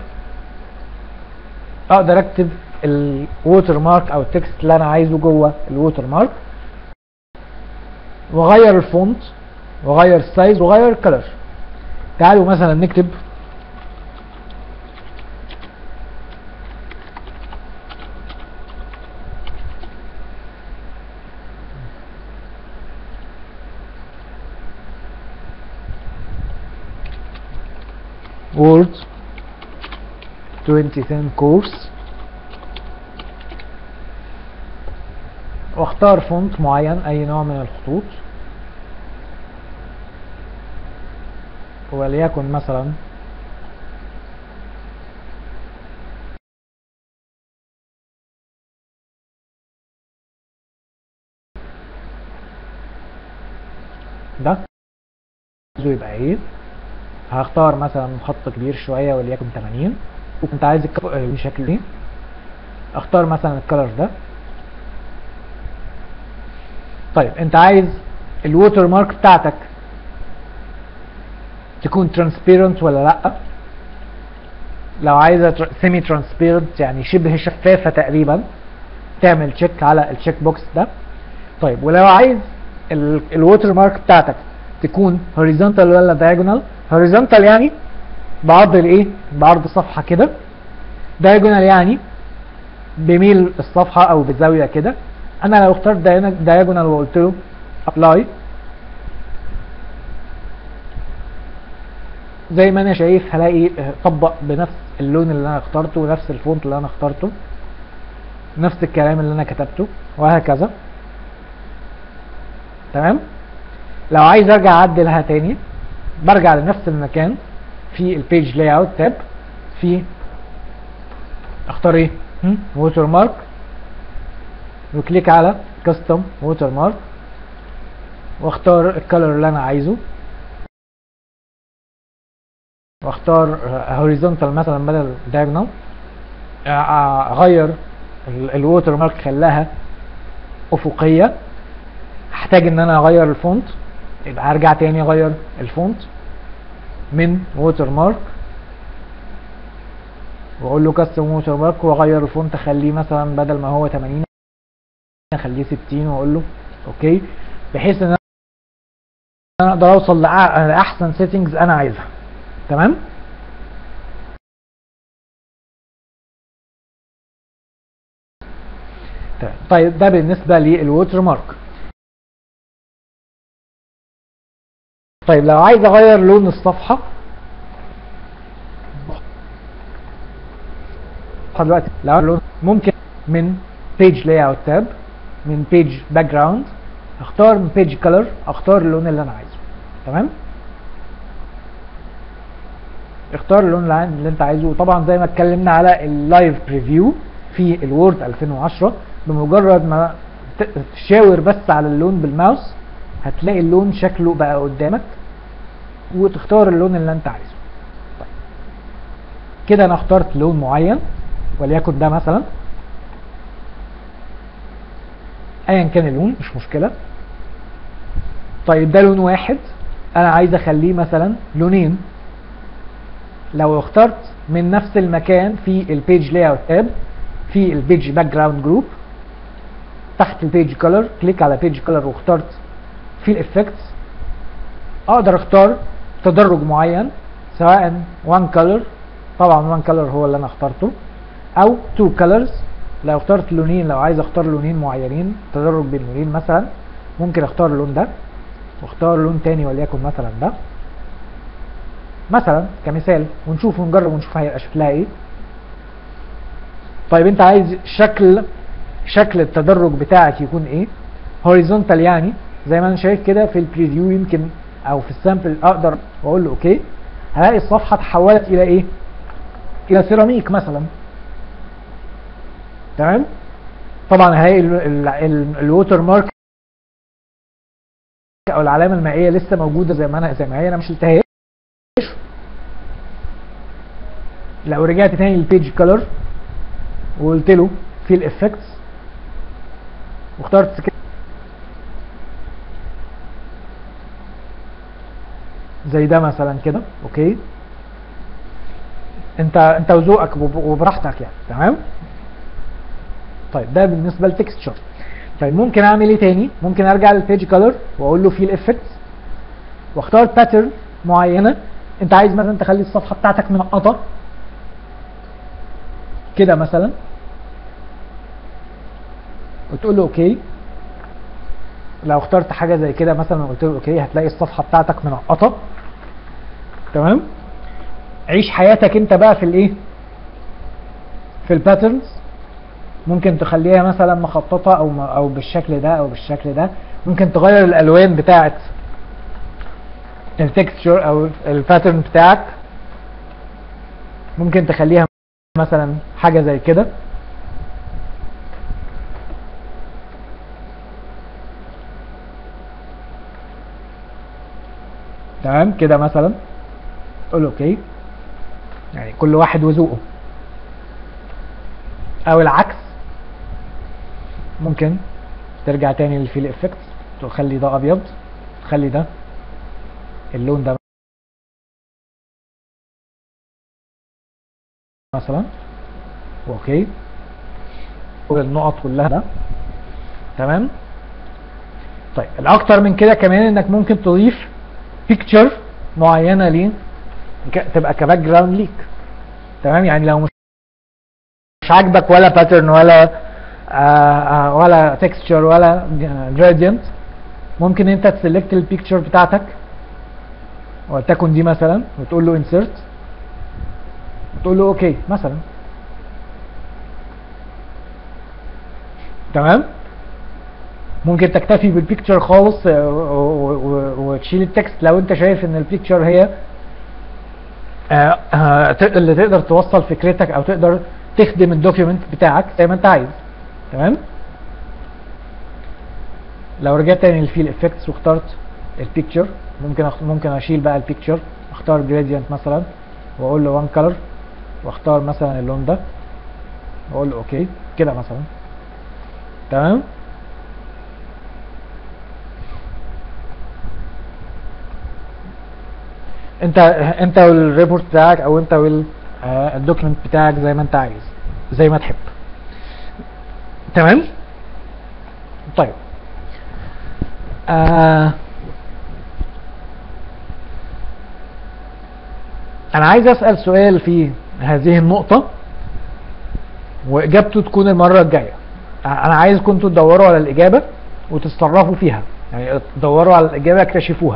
Speaker 1: اقدر اكتب الووتر مارك او التكست اللي انا عايزه جوه الووتر مارك واغير الفونت واغير السايز واغير الكلر تعالوا مثلا نكتب Word 2010 course واختار فونت معين اي نوع من الخطوط وليكن مثلا ده عايزه يبقى ايه هختار مثلا خط كبير شوية وليكن 80 وكنت عايز بشكل ايه اختار مثلا الكلر ده طيب انت عايز الووتر مارك بتاعتك تكون ترانسبيرنت ولا لا لو عايزه سيمي ترانسبيرنت يعني شبه شفافه تقريبا تعمل تشيك على التشيك بوكس ده طيب ولو عايز الووتر مارك بتاعتك تكون هوريزونتال ولا دايجونال هوريزونتال يعني بعرض الايه بعرض الصفحه كده دايجونال يعني بميل الصفحه او بزاويه كده انا لو اخترت دايجونال وقلت له ابلاي زي ما انا شايف هلاقي طبق بنفس اللون اللي انا اخترته ونفس الفونت اللي انا اخترته نفس الكلام اللي انا كتبته وهكذا تمام لو عايز ارجع اعدلها تاني برجع لنفس المكان في البيج لاي اوت تاب في اختار ايه ووتر مارك وكليك على كاستم ووتر مارك واختار الكالر اللي انا عايزه واختار هوريزونتال مثلا بدل diagonal اغير الووتر مارك خلاها افقيه احتاج ان انا اغير الفونت يبقى هرجع تاني اغير الفونت من ووتر مارك واقول له كاستم ووتر مارك واغير الفونت اخليه مثلا بدل ما هو 80 اخليه 60 واقول له اوكي بحيث ان انا اقدر اوصل لاحسن سيتنجز انا عايزها تمام طيب ده بالنسبه للووتر مارك طيب لو عايز اغير لون الصفحه دلوقتي لو لون ممكن من بيج لاي اوت تاب من بيج باك جراوند اختار من بيج كلر اختار اللون اللي انا عايزه تمام اختار اللون اللي انت عايزه طبعا زي ما اتكلمنا على اللايف بريفيو في الوورد 2010 بمجرد ما تشاور بس على اللون بالماوس هتلاقي اللون شكله بقى قدامك وتختار اللون اللي انت عايزه طيب. كده انا اخترت لون معين وليكن ده مثلا ايا كان اللون مش مشكله طيب ده لون واحد انا عايز اخليه مثلا لونين لو اخترت من نفس المكان في البيج لاي اوت تاب في البيج باك جراوند جروب تحت البيج كولر كليك على بيج كولر واخترت في الافكتس اقدر اختار تدرج معين سواء one color طبعا one color هو اللي انا اخترته او two colors لو اخترت لونين لو عايز اختار لونين معينين تدرج بين لونين مثلا ممكن اختار اللون ده واختار لون تاني وليكن مثلا ده مثلا كمثال ونشوف ونجرب ونشوف هيبقى شكلها ايه طيب انت عايز شكل شكل التدرج بتاعك يكون ايه هوريزونتال يعني زي ما انا شايف كده في البريفيو يمكن او في السامبل اقدر واقول له اوكي هلاقي الصفحه تحولت الى ايه الى سيراميك مثلا تمام طبعا هلاقي الووتر مارك او العلامه المائيه لسه موجوده زي ما انا زي ما هي انا مش شلتهاش لو رجعت تاني للبيج كلر وقلت له في الافكتس واخترت سكيل زي ده مثلا كده اوكي انت انت وذوقك وب- وبراحتك يعني تمام طيب ده بالنسبه للتكستشر طيب ممكن اعمل ايه تاني ممكن ارجع للبيج كلر واقول له في الافكتس واختار باترن معينه انت عايز مثلا تخلي الصفحه بتاعتك منقطه كده مثلا وتقول له اوكي لو اخترت حاجه زي كده مثلا وقلت له اوكي هتلاقي الصفحه بتاعتك منقطه تمام عيش حياتك انت بقى في الايه في الباترنز ممكن تخليها مثلا مخططه او م- او بالشكل ده او بالشكل ده ممكن تغير الالوان بتاعه التكستشر او الباترن بتاعك ممكن تخليها مثلا حاجه زي كده تمام كده مثلا قول اوكي يعني كل واحد وذوقه او العكس ممكن ترجع تاني للفيل افكت تخلي ده ابيض تخلي ده اللون ده مثلا اوكي والنقط كلها ده تمام طيب الاكتر من كده كمان انك ممكن تضيف بيكتشر معينه ليه ك- تبقى كباك جراوند ليك تمام يعني لو مش مش عاجبك ولا باترن ولا آه آه ولا تكستشر ولا جرادينت ممكن انت تسلكت البيكتشر بتاعتك ولتكن دي مثلا وتقول له انسرت وتقول له اوكي مثلا تمام ممكن تكتفي بالبيكتشر خالص آه، و- و- وتشيل التكست لو انت شايف ان البيكتشر هي آه، آه، ت- اللي تقدر توصل فكرتك او تقدر تخدم الدوكيومنت بتاعك زي ما انت عايز تمام لو رجعت تاني للفيل افكتس واخترت البيكتشر ممكن أخ... ممكن اشيل بقى البيكتشر اختار جريدينت مثلا واقول له وان كلر واختار مثلا اللون ده واقول له اوكي كده مثلا تمام انت انت والريبورت بتاعك او انت والدوكيمنت بتاعك زي ما انت عايز زي ما تحب تمام طيب آه انا عايز اسال سؤال في هذه النقطه واجابته تكون المره الجايه انا عايزكم انتوا تدوروا على الاجابه وتتصرفوا فيها يعني تدوروا على الاجابه اكتشفوها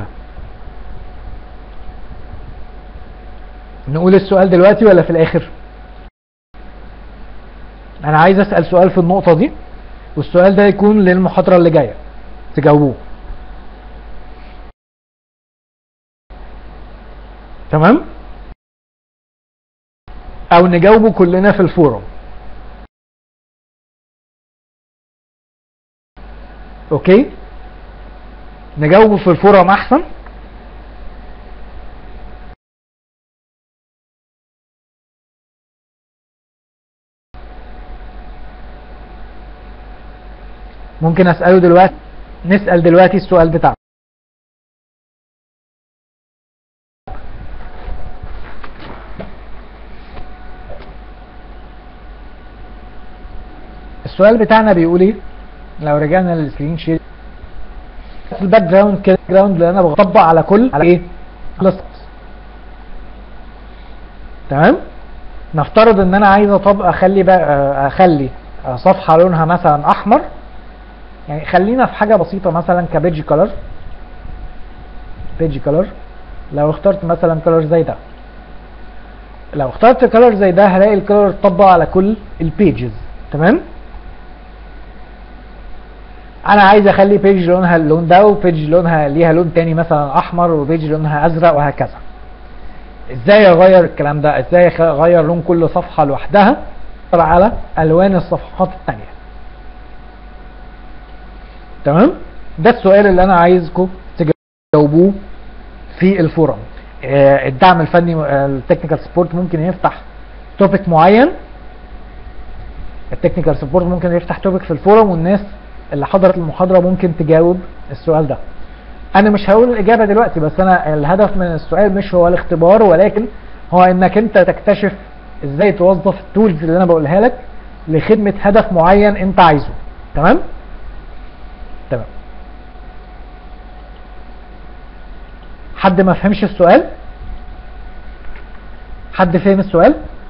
Speaker 1: نقول السؤال دلوقتي ولا في الاخر انا عايز اسال سؤال في النقطه دي والسؤال ده يكون للمحاضره اللي جايه تجاوبوه تمام او نجاوبه كلنا في الفورم اوكي نجاوبه في الفورم احسن ممكن اساله دلوقتي نسال دلوقتي السؤال بتاعه السؤال بتاعنا بيقول ايه لو رجعنا للسكرين شير الباك جراوند كده جراوند اللي انا بطبق على كل على ايه على السطح. تمام نفترض ان انا عايز اطب اخلي بقى اخلي صفحه لونها مثلا احمر يعني خلينا في حاجه بسيطه مثلا كبيج كولر بيج كولر لو اخترت مثلا كولر زي ده لو اخترت كولر زي ده هلاقي الكولر اتطبق على كل البيجز تمام انا عايز اخلي بيج لونها اللون ده وبيج لونها ليها لون تاني مثلا احمر وبيج لونها ازرق وهكذا ازاي اغير الكلام ده ازاي اغير لون كل صفحه لوحدها على الوان الصفحات التانية تمام ده السؤال اللي انا عايزكم تجاوبوه في الفورم آه الدعم الفني التكنيكال سبورت ممكن يفتح توبيك معين التكنيكال سبورت ممكن يفتح توبيك في الفورم والناس اللي حضرت المحاضره ممكن تجاوب السؤال ده انا مش هقول الاجابه دلوقتي بس انا الهدف من السؤال مش هو الاختبار ولكن هو انك انت تكتشف ازاي توظف التولز اللي انا بقولها لك لخدمه هدف معين انت عايزه تمام تمام حد ما فهمش السؤال حد فهم السؤال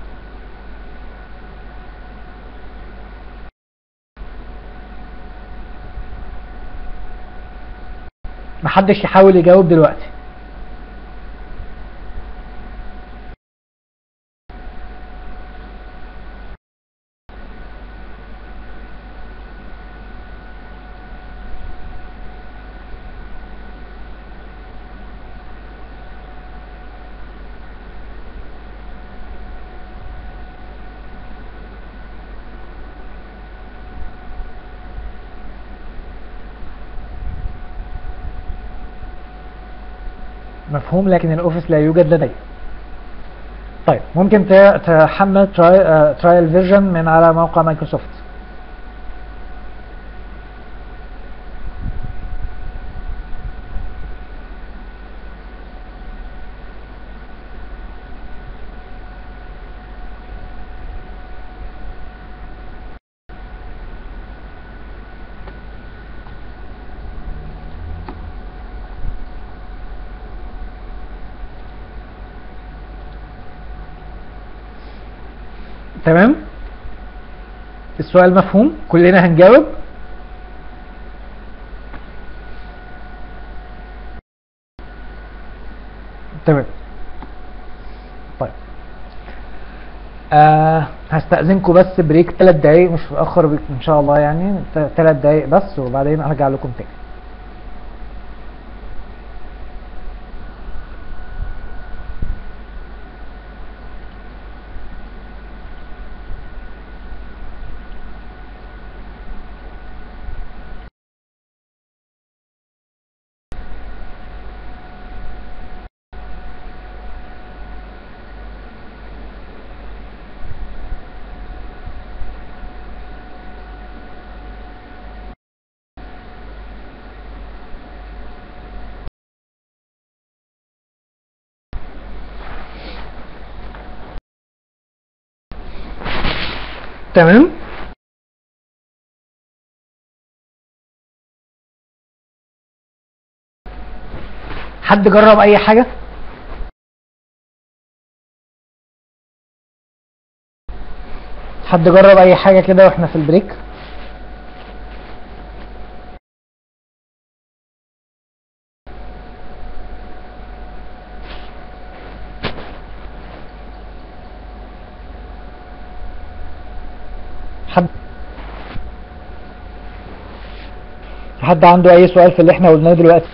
Speaker 1: محدش يحاول يجاوب دلوقتي مفهوم لكن الاوفيس لا يوجد لدي طيب ممكن تحمل ترايل فيرجن من على موقع مايكروسوفت تمام السؤال مفهوم كلنا هنجاوب تمام طيب آه هستأذنكم بس بريك 3 دقايق مش متأخر ان شاء الله يعني 3 دقايق بس وبعدين ارجع لكم تاني تمام حد جرب اي حاجة حد جرب اي حاجة كده واحنا في البريك حد حد عنده اي سؤال في اللي احنا قلناه دلوقتي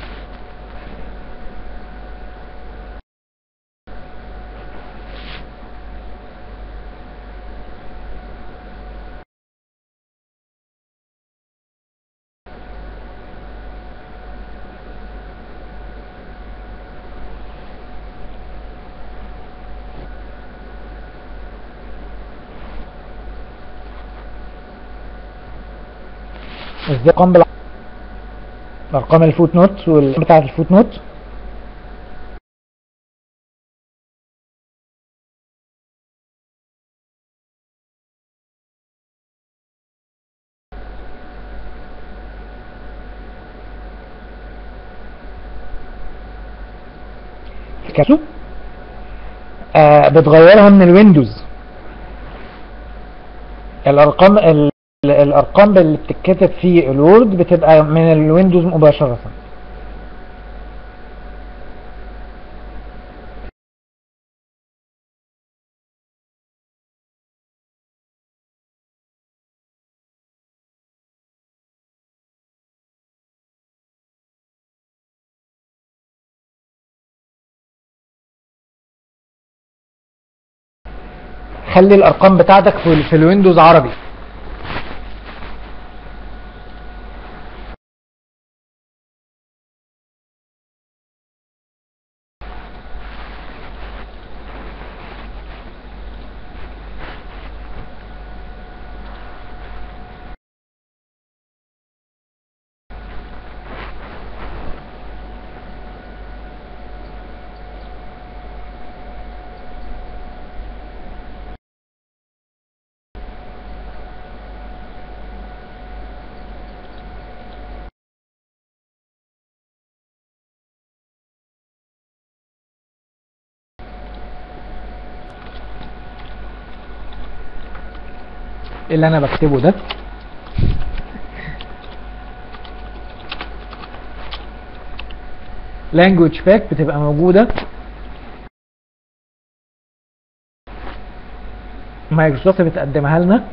Speaker 1: ازاي قام بالع... ارقام الفوت نوت بتاعه الفوت نوت كاتو آه بتغيرها من الويندوز الارقام ال- الارقام اللي بتتكتب في الوورد بتبقى من الويندوز مباشره خلي الارقام بتاعتك في, في الويندوز عربي إيه اللي انا بكتبه ده language pack بتبقى موجودة مايكروسوفت بتقدمها لنا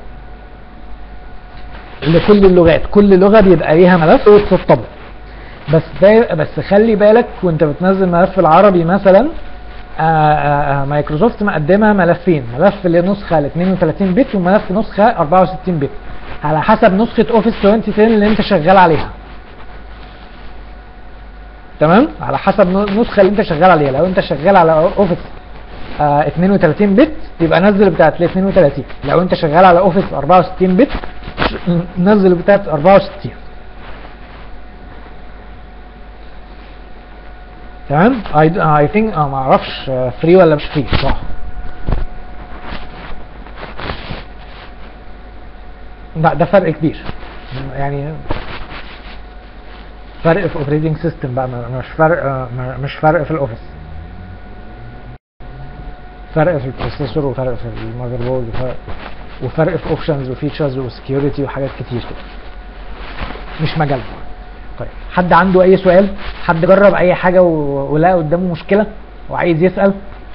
Speaker 1: لكل اللغات كل لغة بيبقى ليها ملف وتسطبه بس ده بس خلي بالك وانت بتنزل ملف العربي مثلا آه، آه، آه، مايكروسوفت مقدمه ملفين ملف لنسخه ل 32 بت وملف نسخه 64 بت على حسب نسخه اوفيس 2010 اللي انت شغال عليها تمام على حسب ن- النسخه اللي انت شغال عليها لو انت شغال على اوفيس آه 32 بت يبقى نزل بتاعت ال 32 لو انت شغال على اوفيس 64 بت ش- نزل بتاعت 64 تمام اي اي ثينك اه ما اعرفش فري ولا مش فري صح لا ده فرق كبير يعني فرق في اوبريتنج سيستم بقى ما- مش فرق آه، ما- مش فرق في الاوفيس فرق في البروسيسور وفرق في المذر بورد وفرق, وفرق في اوبشنز وفيتشرز وسكيورتي وحاجات كتير كده مش مجال طيب حد عنده اي سؤال حد جرب اي حاجه و- ولقى قدامه مشكله وعايز يسال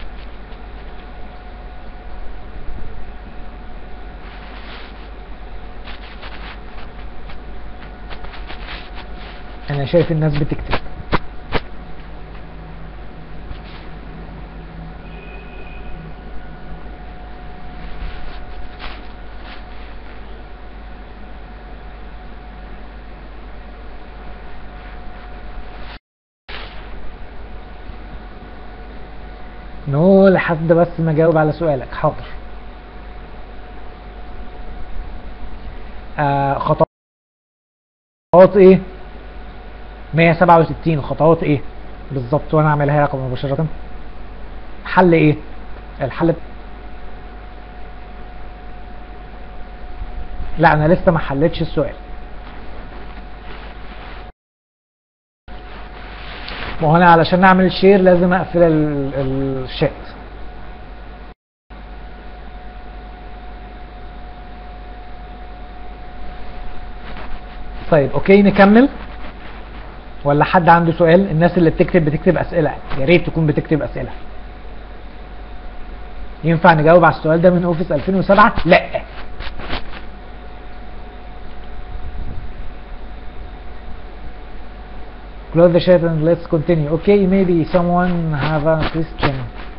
Speaker 1: انا شايف الناس بتكتب نو لحد بس ما اجاوب على سؤالك حاضر آه خطوات ايه 167 خطوات ايه بالظبط وانا اعملها لك مباشرة حل ايه الحل لا انا لسه ما حلتش السؤال ما هو انا علشان اعمل شير لازم اقفل ال- الشات طيب اوكي نكمل ولا حد عنده سؤال الناس اللي بتكتب بتكتب اسئله يا ريت تكون بتكتب اسئله ينفع نجاوب على السؤال ده من اوفيس 2007 لا close the chat and let's continue okay maybe someone have a question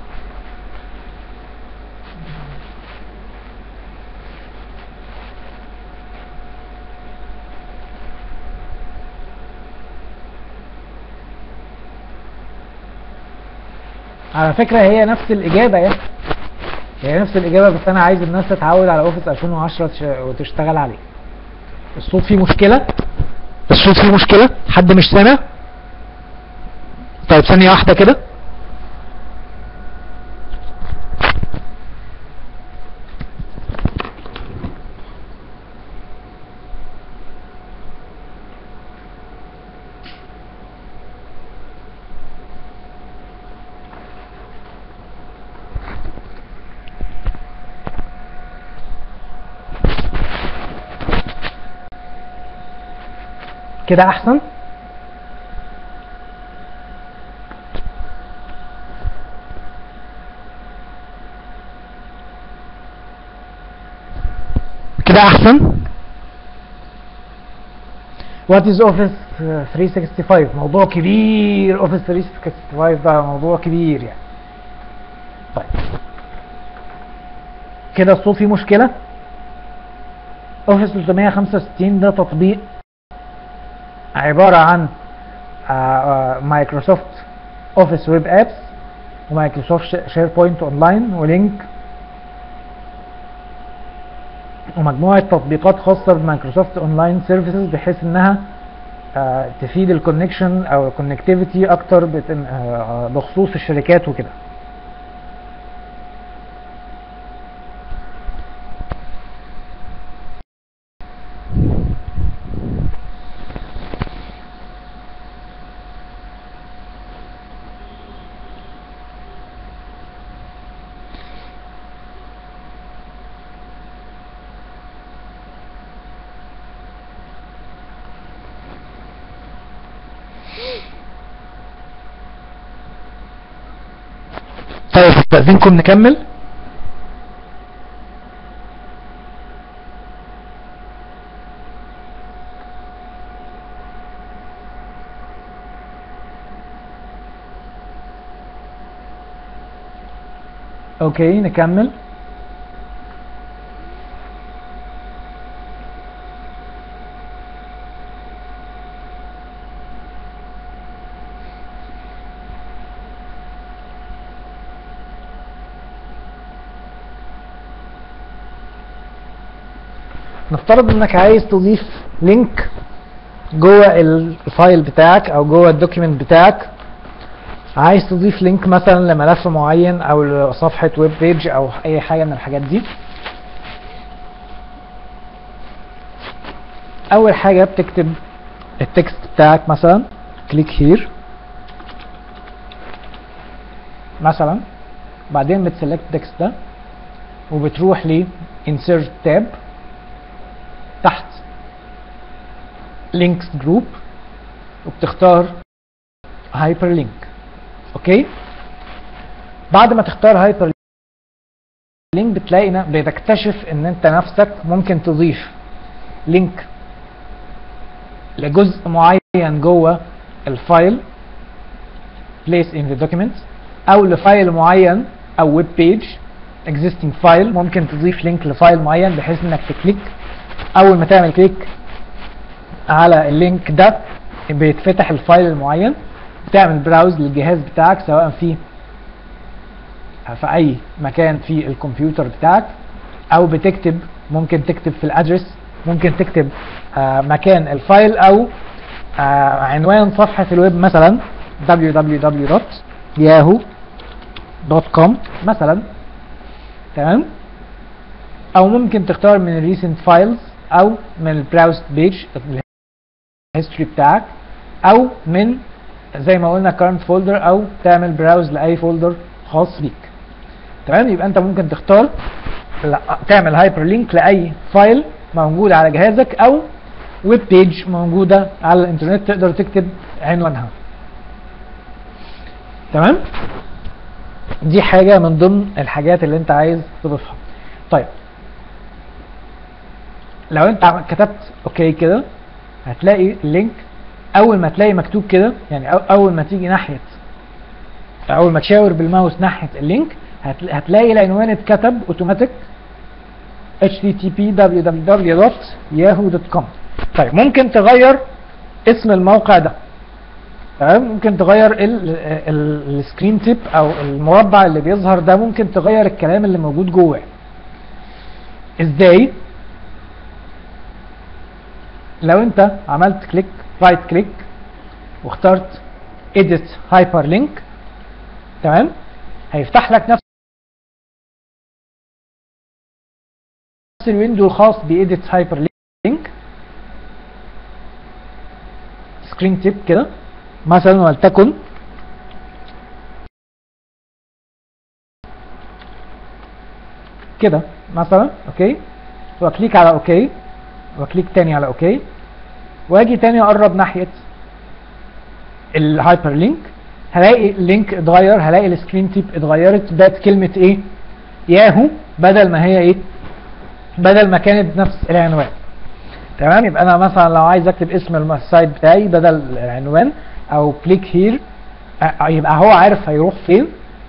Speaker 1: على فكرة هي نفس الإجابة يعني هي نفس الإجابة بس أنا عايز الناس تتعود على أوفيس 2010 تش- وتشتغل عليه الصوت فيه مشكلة الصوت فيه مشكلة حد مش سامع طيب ثانية واحدة كده كده احسن كده احسن وات از اوفيس 365 موضوع كبير اوفيس 365 ده موضوع كبير يعني طيب كده الصوت فيه مشكله اوفيس 365 ده تطبيق عباره عن مايكروسوفت اوفيس ويب ابس ومايكروسوفت شير بوينت اونلاين ولينك ومجموعة تطبيقات خاصة بمايكروسوفت اونلاين سيرفيسز بحيث انها آه، تفيد الكونكشن او الكونكتيفيتي اكتر بت- آه، بخصوص الشركات وكده طيب استاذنكم نكمل اوكي نكمل نفترض انك عايز تضيف لينك جوه الفايل بتاعك او جوه الدوكيمنت بتاعك عايز تضيف لينك مثلا لملف معين او لصفحة ويب بيج او اي حاجة من الحاجات دي اول حاجة بتكتب التكست بتاعك مثلا كليك هير مثلا بعدين بتسلكت التكست ده وبتروح ل insert tab تحت links جروب وبتختار هايبر لينك اوكي بعد ما تختار هايبر لينك بتلاقي ن- بتكتشف ان انت نفسك ممكن تضيف لينك لجزء معين جوه الفايل place in the document او لفايل معين او ويب بيج existing فايل ممكن تضيف لينك لفايل معين بحيث انك تكليك اول ما تعمل كليك على اللينك ده بيتفتح الفايل المعين بتعمل براوز للجهاز بتاعك سواء في في اي مكان في الكمبيوتر بتاعك او بتكتب ممكن تكتب في الادرس ممكن تكتب آه مكان الفايل او آه عنوان صفحة الويب مثلا www.yahoo.com مثلا تمام او ممكن تختار من الريسنت فايلز او من البراوز بيج الهيستوري بتاعك او من زي ما قلنا current folder او تعمل براوز لاي فولدر خاص بيك تمام يبقى انت ممكن تختار لا تعمل هايبر لينك لاي فايل موجود على جهازك او ويب بيج موجوده على الانترنت تقدر تكتب عنوانها تمام دي حاجه من ضمن الحاجات اللي انت عايز تضيفها طيب لو انت عم- كتبت اوكي كده هتلاقي اللينك اول ما تلاقي مكتوب كده يعني أو- اول ما تيجي ناحيه اول ما تشاور بالماوس ناحيه اللينك هتل- هتلاقي العنوان اتكتب اوتوماتيك http www.yahoo.com طيب ممكن تغير اسم الموقع ده تمام ممكن تغير السكرين تيب او المربع اللي بيظهر ده ممكن تغير الكلام اللي موجود جواه ازاي لو انت عملت كليك رايت كليك واخترت edit hyperlink تمام هيفتح لك نفس الويندو الخاص ب edit hyperlink سكرين تيب كده مثلا ولتكن كده مثلا اوكي واكليك على اوكي واكليك تاني على اوكي واجي تاني اقرب ناحيه الهايبر لينك هلاقي اللينك اتغير هلاقي السكرين تيب اتغيرت بقت كلمه ايه ياهو بدل ما هي ايه بدل ما كانت نفس العنوان تمام يبقى انا مثلا لو عايز اكتب اسم السايت بتاعي بدل العنوان او كليك هير يبقى هو عارف هيروح فين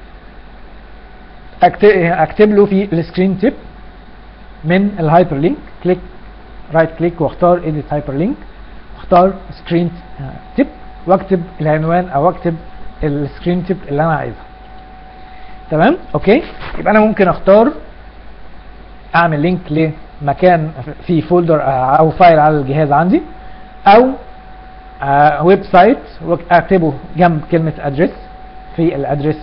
Speaker 1: اكتب, أكتب له في السكرين تيب من الهايبر لينك كليك رايت كليك واختار اديت هايبر لينك واختار سكرين تيب واكتب العنوان او اكتب السكرين تيب اللي انا عايزها تمام اوكي يبقى انا ممكن اختار اعمل لينك لمكان في فولدر او فايل على الجهاز عندي او آه ويب سايت اكتبه جنب كلمه ادريس في الادريس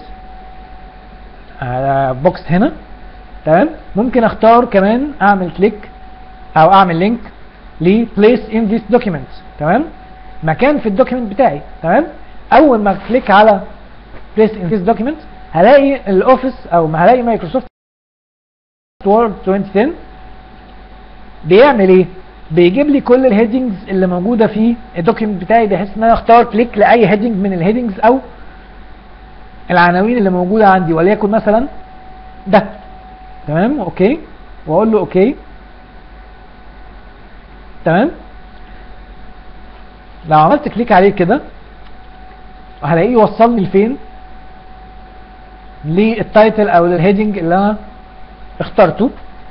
Speaker 1: آه بوكس هنا تمام ممكن اختار كمان اعمل كليك او اعمل لينك ل place in this document تمام مكان في الدوكيمنت بتاعي تمام اول ما كليك على place in this document هلاقي الاوفيس او ما هلاقي مايكروسوفت وورد 2010 بيعمل ايه بيجيب لي كل الهيدنجز اللي موجوده في الدوكيمنت بتاعي بحيث ان انا اختار كليك لاي هيدنج من الهيدنجز او العناوين اللي موجوده عندي وليكن مثلا ده تمام اوكي واقول له اوكي تمام لو عملت كليك عليه كده هلاقيه يوصلني لفين للتايتل او للهيدنج اللي انا اخترته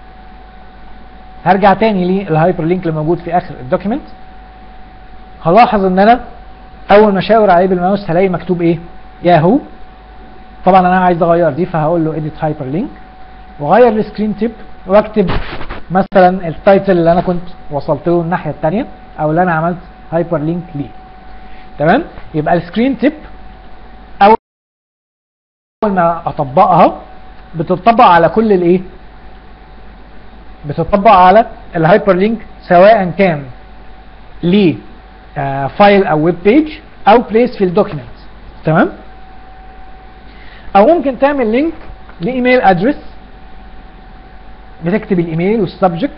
Speaker 1: هرجع تاني للهايبر لينك اللي موجود في اخر الدوكيمنت هلاحظ ان انا اول ما اشاور عليه بالماوس هلاقي مكتوب ايه ياهو طبعا انا عايز اغير دي فهقول له اديت هايبر لينك واغير السكرين تيب واكتب مثلا التايتل اللي انا كنت وصلت له الناحيه الثانيه او اللي انا عملت هايبر لينك ليه تمام يبقى السكرين تيب اول ما اطبقها بتطبق على كل الايه بتطبق على الهايبر لينك سواء كان ل فايل او ويب بيج او بليس في الدوكيمنت تمام او ممكن تعمل لينك لايميل ادرس بتكتب الايميل والسبجكت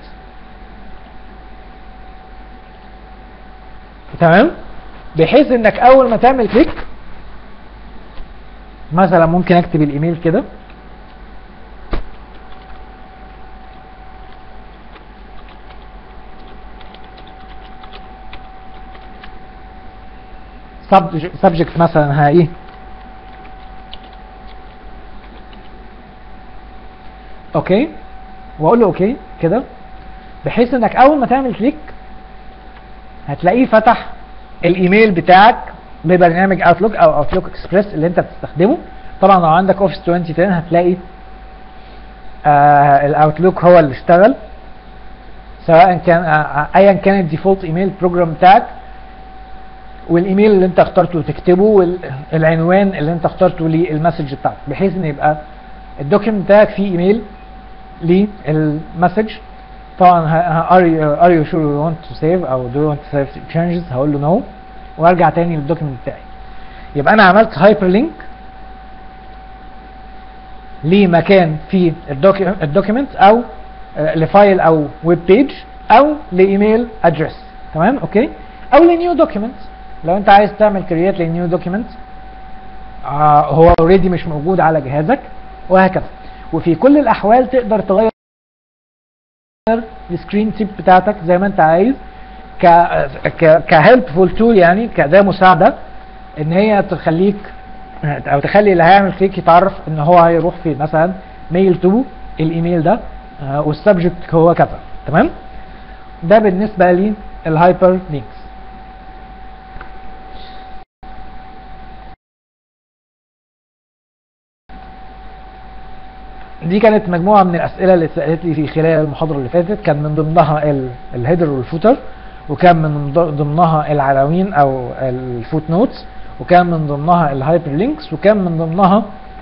Speaker 1: تمام بحيث انك اول ما تعمل كليك مثلا ممكن اكتب الايميل كده سبجكت مثلا ها ايه اوكي واقول له اوكي كده بحيث انك اول ما تعمل كليك هتلاقيه فتح الايميل بتاعك ببرنامج اوتلوك او اوتلوك اكسبريس اللي انت بتستخدمه طبعا لو عندك اوفيس 2010 هتلاقي آه الاوتلوك هو اللي اشتغل سواء كان آه ايا كان الديفولت ايميل بروجرام بتاعك والايميل اللي انت اخترته تكتبه والعنوان اللي انت اخترته للمسج بتاعك بحيث ان يبقى الدوكيمنت بتاعك فيه ايميل للمسج طبعا are you, are you sure you want to save او do you want to save changes هقول له no وارجع تاني للدوكيمنت بتاعي يبقى انا عملت هايبر لينك لمكان في الدوكيمنت او لفايل او ويب بيج او لايميل ادرس تمام اوكي او لنيو دوكيمنت لو انت عايز تعمل كريات لنيو دوكيمنت آه هو اوريدي مش موجود على جهازك وهكذا وفي كل الاحوال تقدر تغير السكرين تيب بتاعتك زي ما انت عايز ك ك كهيلبفول تول يعني كاداه مساعده ان هي تخليك او تخلي اللي هيعمل كليك يتعرف ان هو هيروح فين مثلا ميل تو الايميل ده آه والسبجكت هو كذا تمام ده بالنسبه للهايبر لينكس دي كانت مجموعة من الأسئلة اللي اتسألت لي في خلال المحاضرة اللي فاتت كان من ضمنها الهيدر والفوتر وكان من ضمنها العناوين أو الفوت نوتس وكان من ضمنها الهايبر لينكس وكان من ضمنها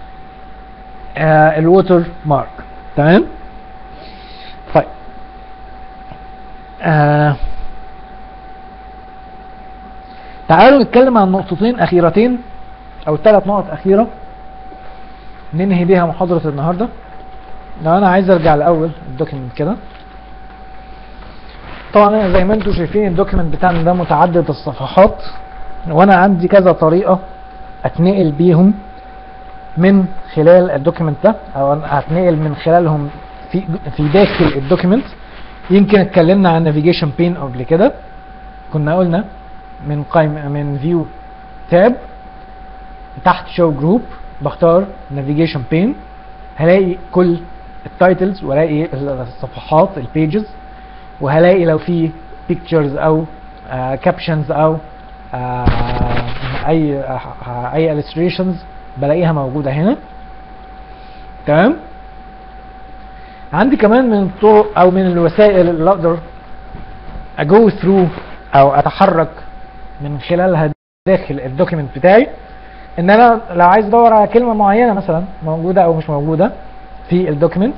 Speaker 1: آه الووتر مارك تمام طيب آه تعالوا نتكلم عن نقطتين أخيرتين أو ثلاث نقط أخيرة ننهي بيها محاضرة النهاردة لو أنا عايز أرجع لأول الدوكيمنت كده طبعا زي ما انتم شايفين الدوكيمنت بتاعنا ده متعدد الصفحات وانا عندي كذا طريقه اتنقل بيهم من خلال الدوكيمنت ده او أنا هتنقل من خلالهم في في داخل الدوكيمنت يمكن اتكلمنا عن نافيجيشن بين قبل كده كنا قلنا من قائمه من فيو تاب تحت شو جروب بختار نافيجيشن بين هلاقي كل التايتلز والاقي الصفحات البيجز وهلاقي لو في pictures او كابشنز او آه، اي آه، اي illustrations بلاقيها موجوده هنا تمام عندي كمان من الطرق او من الوسائل اللي اقدر اجو ثرو او اتحرك من خلالها داخل الدوكيمنت بتاعي ان انا لو عايز ادور على كلمه معينه مثلا موجوده او مش موجوده في الدوكيمنت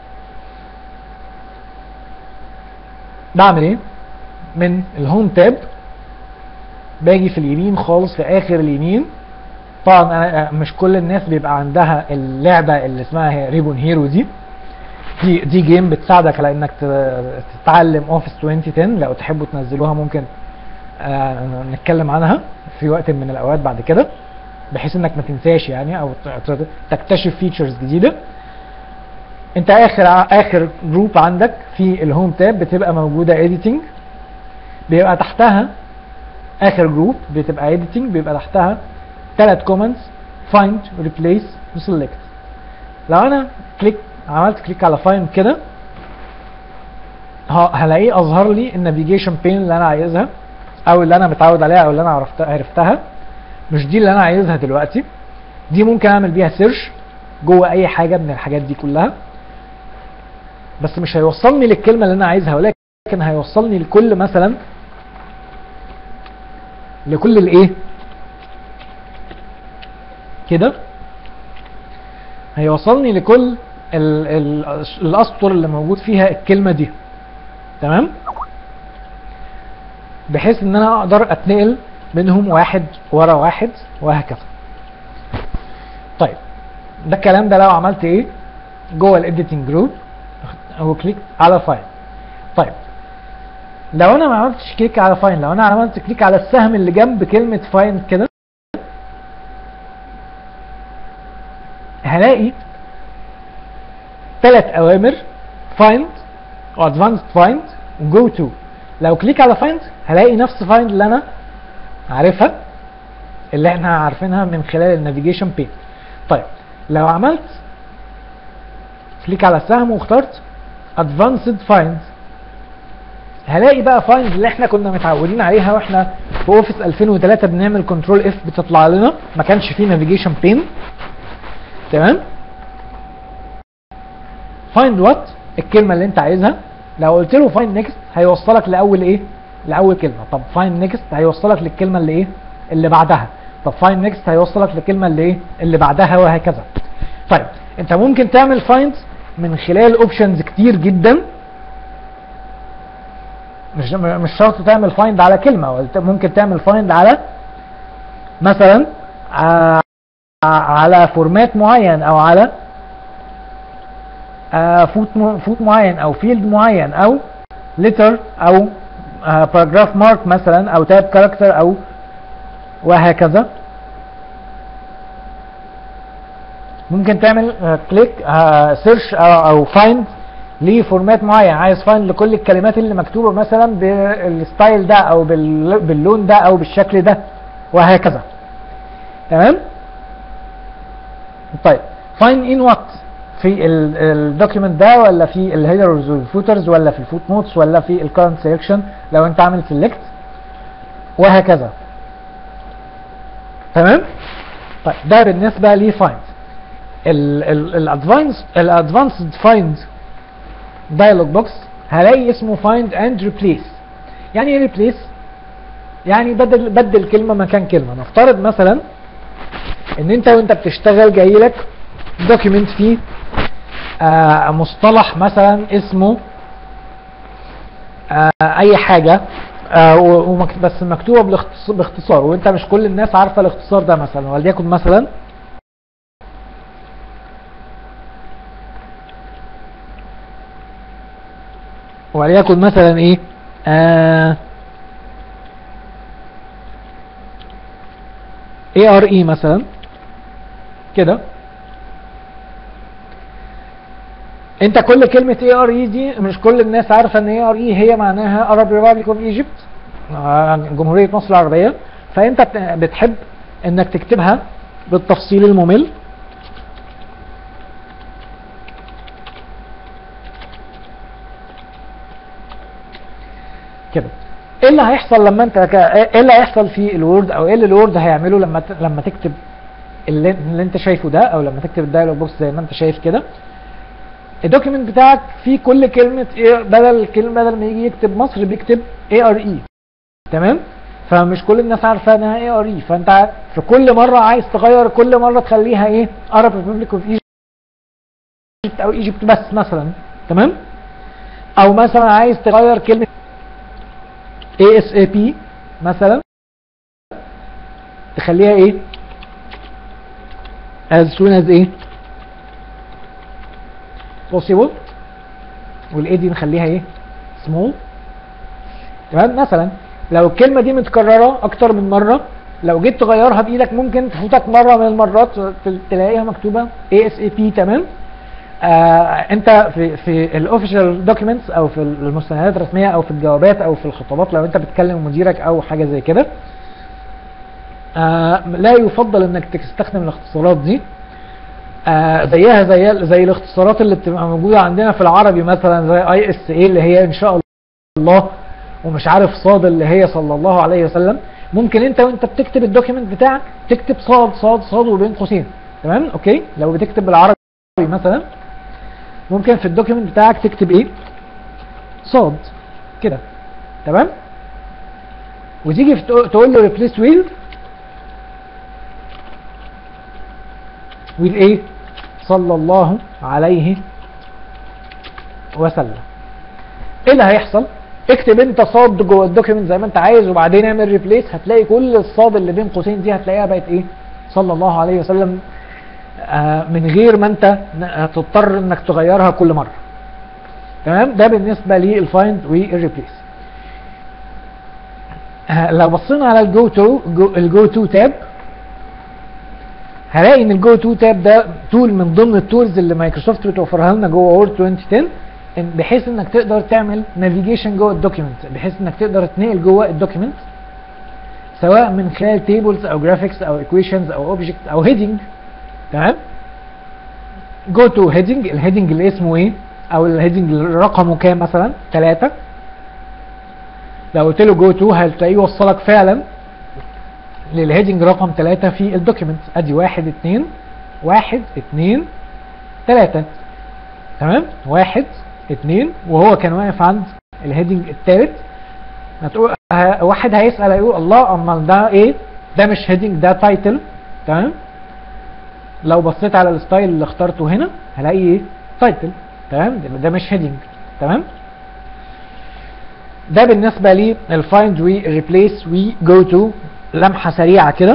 Speaker 1: بعمل ايه من الهوم تاب باجي في اليمين خالص في اخر اليمين طبعا أنا مش كل الناس بيبقى عندها اللعبه اللي اسمها ريبون هيرو دي دي دي جيم بتساعدك على انك ت- تتعلم اوفيس 2010 لو تحبوا تنزلوها ممكن آه، نتكلم عنها في وقت من الاوقات بعد كده بحيث انك ما تنساش يعني او ت- ت- تكتشف فيتشرز جديده انت اخر اخر جروب عندك في الهوم تاب بتبقى موجوده اديتنج بيبقى تحتها اخر جروب بتبقى اديتنج بيبقى تحتها ثلاث كومنتس فايند ريبليس وسيلكت لو انا كليك عملت كليك على فايند كده ه- هلاقيه اظهر لي النافيجيشن بين اللي انا عايزها او اللي انا متعود عليها او اللي انا عرفت عرفتها مش دي اللي انا عايزها دلوقتي دي ممكن اعمل بيها سيرش جوه اي حاجه من الحاجات دي كلها بس مش هيوصلني للكلمه اللي انا عايزها ولكن هيوصلني لكل مثلا لكل الايه كده هيوصلني لكل ال ال الاسطر اللي موجود فيها الكلمه دي تمام بحيث ان انا اقدر اتنقل منهم واحد ورا واحد وهكذا طيب ده الكلام ده لو عملت ايه جوه الايديتنج جروب هو كليك على فايل طيب لو انا ما عملتش كليك على فاين لو انا عملت كليك على السهم اللي جنب كلمه فاين كده هلاقي ثلاث اوامر فايند وادفانسد فايند وجو تو لو كليك على فايند هلاقي نفس فايند اللي انا عارفها اللي احنا عارفينها من خلال النافيجيشن بين طيب لو عملت كليك على السهم واخترت ادفانسد فايند هلاقي بقى فايند اللي احنا كنا متعودين عليها واحنا في اوفيس 2003 بنعمل كنترول اف بتطلع لنا ما كانش فيه نافيجيشن بين تمام فايند وات الكلمه اللي انت عايزها لو قلت له فايند نيكست هيوصلك لاول ايه لاول كلمه طب فايند نيكست هيوصلك للكلمه اللي ايه اللي بعدها طب فايند نيكست هيوصلك للكلمه اللي ايه اللي بعدها وهكذا طيب انت ممكن تعمل فايند من خلال اوبشنز كتير جدا مش مش شرط تعمل فايند على كلمه ولا ممكن تعمل فايند على مثلا ع- على فورمات معين او على آه، فوت م- فوت معين او فيلد معين او لتر او باراجراف مارك مثلا او تاب كاركتر او وهكذا ممكن تعمل كليك سيرش او فايند لفورمات معين عايز فايند لكل الكلمات اللي مكتوبه مثلا بالستايل ده او بال- باللون ده او بالشكل ده وهكذا تمام طيب فاين ان وات في الدوكيمنت ده ولا في الهيدرز والفوترز ولا في الفوت نوتس ولا في الكرنت سيلكشن لو انت عامل سيلكت وهكذا تمام طيب ده بالنسبه لفايند الادفانس الادفانسد فايند دايلوج بوكس هلاقي اسمه فايند اند ريبليس يعني ايه ريبليس يعني بدل بدل كلمه مكان كلمه نفترض مثلا ان انت وانت بتشتغل جاي لك دوكيمنت فيه آه مصطلح مثلا اسمه آه اي حاجه آه ومك- بس مكتوبه بالاختص- باختصار وانت مش كل الناس عارفه الاختصار ده مثلا وليكن مثلا وليكن مثلا ايه آه ARE مثلا كده انت كل كلمة ARE دي مش كل الناس عارفة ان ARE هي معناها Arab Republic of Egypt آه، جمهورية مصر العربية فانت بت- بتحب انك تكتبها بالتفصيل الممل كده ايه اللي هيحصل لما انت ك... ايه اللي هيحصل في الوورد او ايه اللي الوورد هيعمله لما ت... لما تكتب اللي... اللي انت شايفه ده او لما تكتب الدايلوج بوكس زي ما انت شايف كده الدوكيمنت بتاعك فيه كل كلمه ايه بدل كلمه بدل ما يجي يكتب مصر بيكتب اي ار اي تمام فمش كل الناس عارفه انها اي ار اي فانت ع- في كل مره عايز تغير كل مره تخليها ايه Arab Republic of Egypt او ايجيبت بس مثلا تمام او مثلا عايز تغير كلمه ASAP مثلا تخليها ايه as soon as ايه possible والاي دي نخليها ايه small تمام مثلا لو الكلمة دي متكررة أكتر من مرة لو جيت تغيرها بإيدك ممكن تفوتك مرة من المرات ت- تلاقيها مكتوبة ASAP تمام آه انت في في الاوفيشال دوكيومنتس او في المستندات الرسميه او في الجوابات او في الخطابات لو انت بتكلم مديرك او حاجه زي كده آه لا يفضل انك تستخدم الاختصارات دي آه زيها زي زي الاختصارات اللي بتبقى موجوده عندنا في العربي مثلا زي اي اس اي اللي هي ان شاء الله ومش عارف صاد اللي هي صلى الله عليه وسلم ممكن انت وانت بتكتب الدوكيمنت بتاعك تكتب صاد صاد صاد وبين قوسين تمام اوكي لو بتكتب بالعربي مثلا ممكن في الدوكيمنت بتاعك تكتب ايه صاد كده تمام وتيجي في تقول تقول له ريبليس ويل ويل ايه صلى الله عليه وسلم ايه اللي هيحصل اكتب انت صاد جوه الدوكيمنت زي ما انت عايز وبعدين اعمل ريبليس هتلاقي كل الصاد اللي بين قوسين دي هتلاقيها بقت ايه صلى الله عليه وسلم آه، من غير ما انت ن- تضطر انك تغيرها كل مره تمام ده بالنسبه للفايند والريبليس آه، لو بصينا على الجو تو الجو تو تاب هلاقي ان الجو تو تاب ده تول من ضمن التولز اللي مايكروسوفت بتوفرها لنا جوه وورد 2010 إن- بحيث انك تقدر تعمل نافيجيشن جوه الدوكيمنت بحيث انك تقدر تنقل جوه الدوكيمنت سواء من خلال تيبلز او جرافيكس او ايكويشنز او اوبجكت او هيدنج تمام جو تو هيدنج الهيدنج اللي اسمه ايه او الهيدنج اللي رقمه كام مثلا 3 لو قلت له جو تو هتلاقيه يوصلك فعلا للهيدنج رقم 3 في الدوكيمنت ادي 1 2 1 2 3 تمام 1 2 وهو كان واقف عند الهيدنج الثالث هتقول ه- واحد هيسال هيقول الله امال ده ايه ده مش هيدنج ده تايتل تمام لو بصيت على الستايل اللي اخترته هنا هلاقي ايه تايتل تمام ده- ده مش هيدنج تمام ده بالنسبه لي الفايند وريبليس وجو تو لمحه سريعه كده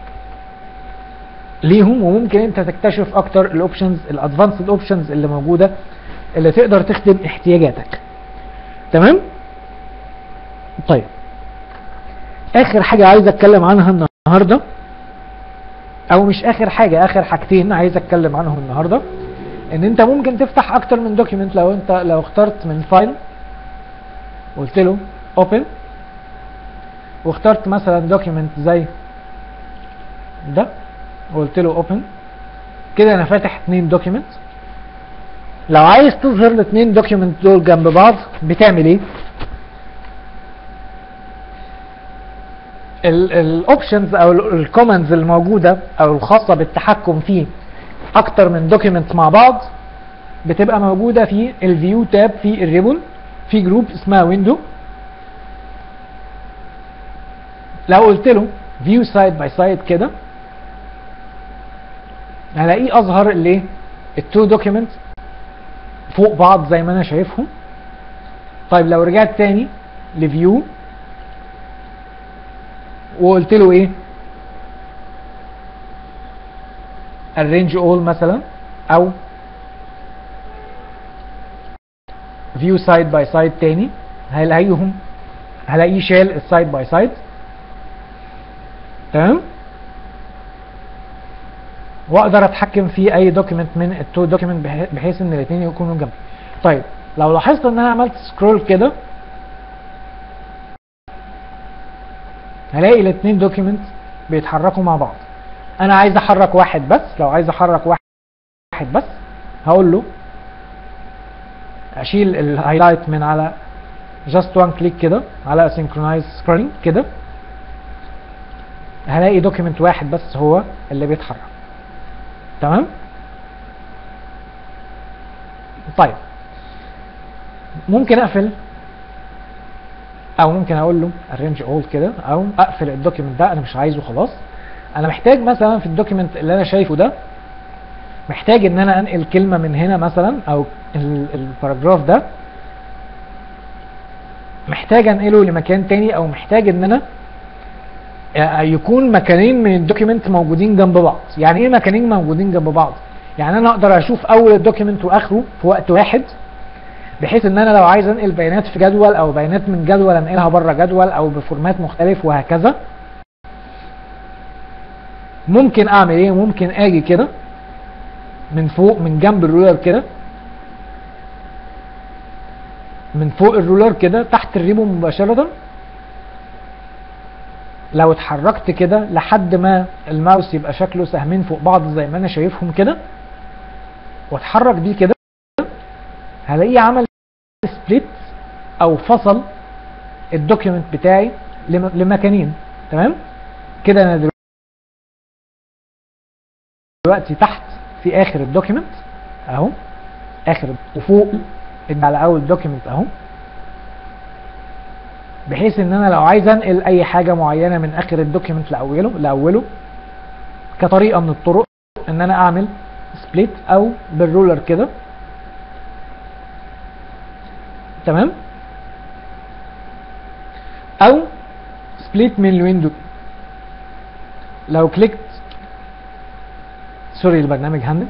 Speaker 1: ليهم وممكن انت تكتشف اكتر الاوبشنز الادفانسد اوبشنز اللي موجوده اللي تقدر تخدم احتياجاتك تمام طيب اخر حاجه عايز اتكلم عنها النهارده او مش اخر حاجه اخر حاجتين عايز اتكلم عنهم النهارده ان انت ممكن تفتح اكتر من دوكيمنت لو انت لو اخترت من فايل قلت له اوبن واخترت مثلا دوكيمنت زي ده وقلت له اوبن كده انا فاتح اتنين دوكيمنت لو عايز تظهر الاثنين دوكيمنت دول جنب بعض بتعمل ايه الاوبشنز او الكوماندز الموجوده او الخاصه بالتحكم في اكتر من دوكيمنت مع بعض بتبقى موجوده في الفيو تاب في الريبون في جروب اسمها ويندو لو قلت له فيو سايد باي سايد كده هلاقيه اظهر الايه التو دوكيمنت فوق بعض زي ما انا شايفهم طيب لو رجعت تاني لفيو وقلت له ايه arrange all مثلا او view side by side تاني هيلاقيهم هلاقيه شال السايد باي سايد تمام واقدر اتحكم في اي دوكيمنت من التو دوكيمنت بحيث ان الاثنين يكونوا جنب طيب لو لاحظت ان انا عملت سكرول كده هلاقي الاثنين دوكيمنت بيتحركوا مع بعض انا عايز احرك واحد بس لو عايز احرك واحد بس هقول له اشيل الهايلايت من على جاست وان كليك كده على سينكرونايز سكرولينج كده هلاقي دوكيمنت واحد بس هو اللي بيتحرك تمام طيب ممكن اقفل او ممكن اقول له arrange all كده او اقفل الدوكيمنت ده انا مش عايزه خلاص انا محتاج مثلا في الدوكيمنت اللي انا شايفه ده محتاج ان انا انقل كلمه من هنا مثلا او الباراجراف ده محتاج انقله لمكان تاني او محتاج ان انا يكون مكانين من الدوكيمنت موجودين جنب بعض يعني ايه مكانين موجودين جنب بعض يعني انا اقدر اشوف اول الدوكيمنت واخره في وقت واحد بحيث ان انا لو عايز انقل بيانات في جدول او بيانات من جدول انقلها بره جدول او بفورمات مختلف وهكذا ممكن اعمل ايه ممكن اجي كده من فوق من جنب الرولر كده من فوق الرولر كده تحت الريبون مباشرة لو اتحركت كده لحد ما الماوس يبقى شكله سهمين فوق بعض زي ما انا شايفهم كده واتحرك بيه كده هلاقيه عمل سبليت او فصل الدوكيمنت بتاعي لمكانين تمام كده انا دلوقتي تحت في اخر الدوكيمنت اهو اخر وفوق على اول دوكيمنت اهو بحيث ان انا لو عايز انقل اي حاجه معينه من اخر الدوكيمنت لاوله لاوله كطريقه من الطرق ان انا اعمل سبليت او بالرولر كده تمام او سبليت من الويندو لو كليكت سوري البرنامج هنج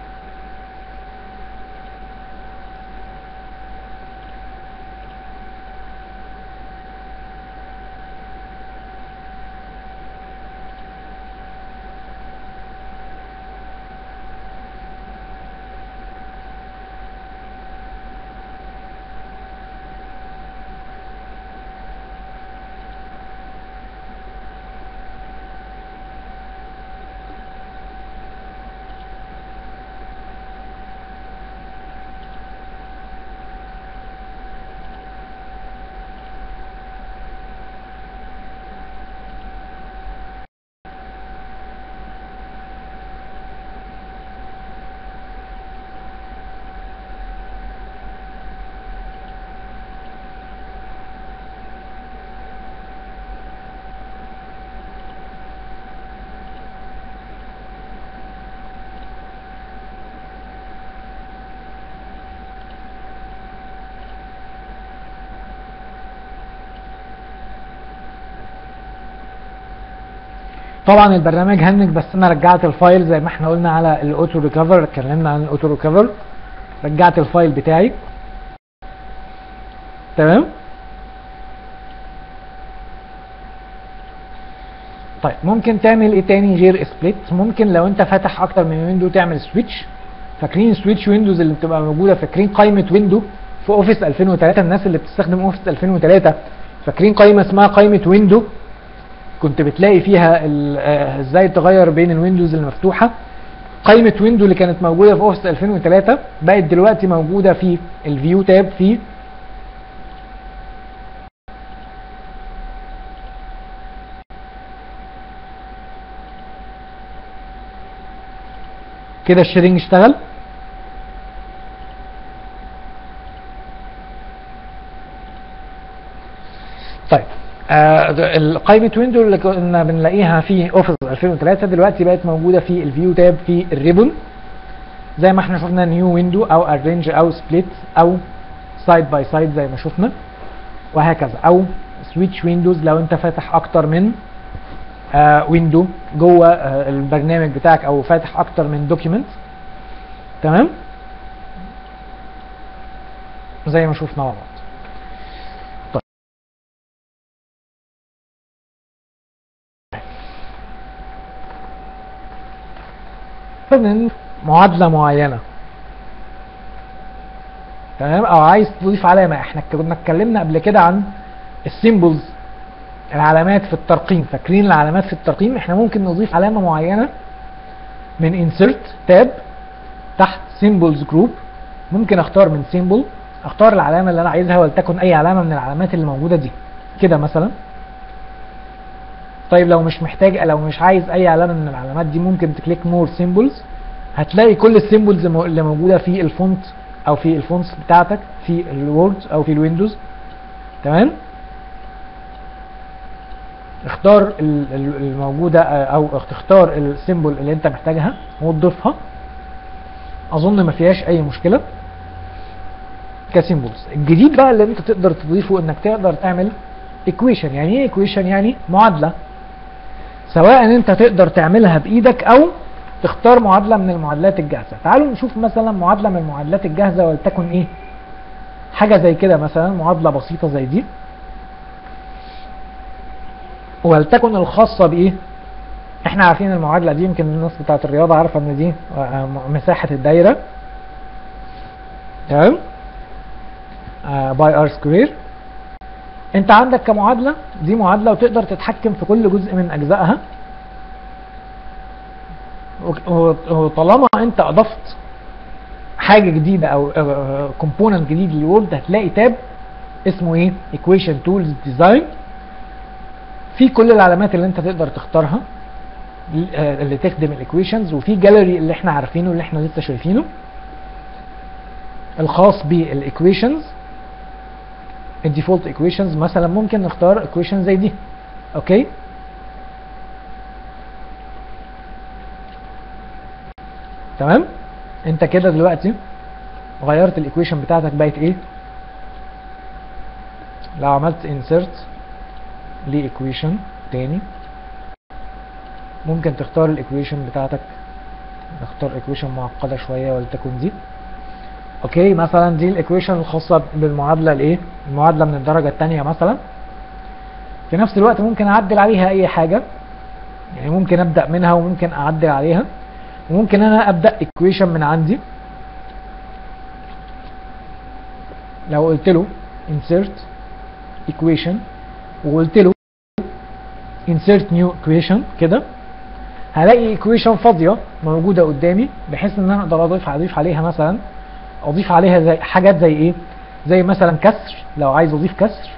Speaker 1: طبعا البرنامج هنج بس انا رجعت الفايل زي ما احنا قلنا على الاوتو ريكفر اتكلمنا عن الاوتو ريكفر رجعت الفايل بتاعي تمام طيب ممكن تعمل ايه تاني غير سبليت ممكن لو انت فاتح اكتر من ويندو تعمل سويتش فاكرين سويتش ويندوز اللي بتبقى موجوده فاكرين قائمه ويندو في اوفيس 2003 الناس اللي بتستخدم اوفيس 2003 فاكرين قائمه اسمها قائمه ويندو كنت بتلاقي فيها ازاي تغير بين الويندوز المفتوحه قائمه ويندو اللي كانت موجوده في اوفيس 2003 بقت دلوقتي موجوده في الفيو تاب في كده الشيرنج اشتغل طيب آه قائمة ويندو اللي كنا بنلاقيها في اوفيس 2003 دلوقتي بقت موجودة في الفيو تاب في الريبون زي ما احنا شفنا نيو ويندو او ارينج او سبليت او سايد باي سايد زي ما شفنا وهكذا او سويتش ويندوز لو انت فاتح اكتر من آه ويندو جوه آه البرنامج بتاعك او فاتح اكتر من دوكيمنت تمام زي ما شفنا مع بعض من معادله معينه تمام او عايز تضيف علامه احنا كنا اتكلمنا قبل كده عن السيمبلز العلامات في الترقيم فاكرين العلامات في الترقيم احنا ممكن نضيف علامه معينه من insert tab تحت symbols group ممكن اختار من symbol اختار العلامه اللي انا عايزها ولتكن اي علامه من العلامات اللي موجوده دي كده مثلا طيب لو مش محتاج لو مش عايز اي علامه من العلامات دي ممكن تكليك مور سيمبلز هتلاقي كل السيمبلز اللي موجوده في الفونت او في الفونتس بتاعتك في الوورد او في الويندوز تمام اختار ال- ال- الموجوده او تختار السيمبل اللي انت محتاجها وتضيفها اظن ما فيهاش اي مشكله كسيمبلز الجديد بقى اللي انت تقدر تضيفه انك تقدر تعمل ايكويشن يعني ايه ايكويشن يعني معادله سواء انت تقدر تعملها بايدك او تختار معادله من المعادلات الجاهزه تعالوا نشوف مثلا معادله من المعادلات الجاهزه ولتكن ايه حاجه زي كده مثلا معادله بسيطه زي دي ولتكن الخاصه بايه احنا عارفين المعادله دي يمكن الناس بتاعه الرياضه عارفه ان دي آه، مساحه الدايره تمام باي ار سكوير انت عندك كمعادله دي معادله وتقدر تتحكم في كل جزء من اجزائها و- و- وطالما انت اضفت حاجه جديده او كومبوننت جديد للوورد هتلاقي تاب اسمه ايه equation tools design في كل العلامات اللي انت تقدر تختارها آه، اللي تخدم الايكويشنز وفي جاليري اللي احنا عارفينه اللي احنا لسه شايفينه الخاص بالايكويشنز الديفولت ايكويشنز مثلا ممكن نختار ايكويشن زي دي اوكي تمام انت كده دلوقتي غيرت الايكويشن بتاعتك بقت ايه لو عملت insert لايكويشن تاني ممكن تختار الايكويشن بتاعتك نختار ايكويشن معقده شويه ولتكن دي اوكي مثلا دي الايكويشن الخاصه بالمعادله الايه المعادله من الدرجه الثانيه مثلا في نفس الوقت ممكن اعدل عليها اي حاجه يعني ممكن ابدا منها وممكن اعدل عليها وممكن انا ابدا ايكويشن من عندي لو قلت له insert equation وقلت له insert new equation كده هلاقي equation فاضيه موجوده قدامي بحيث ان انا اقدر اضيف اضيف عليها مثلا اضيف عليها زي حاجات زي ايه زي مثلا كسر لو عايز اضيف كسر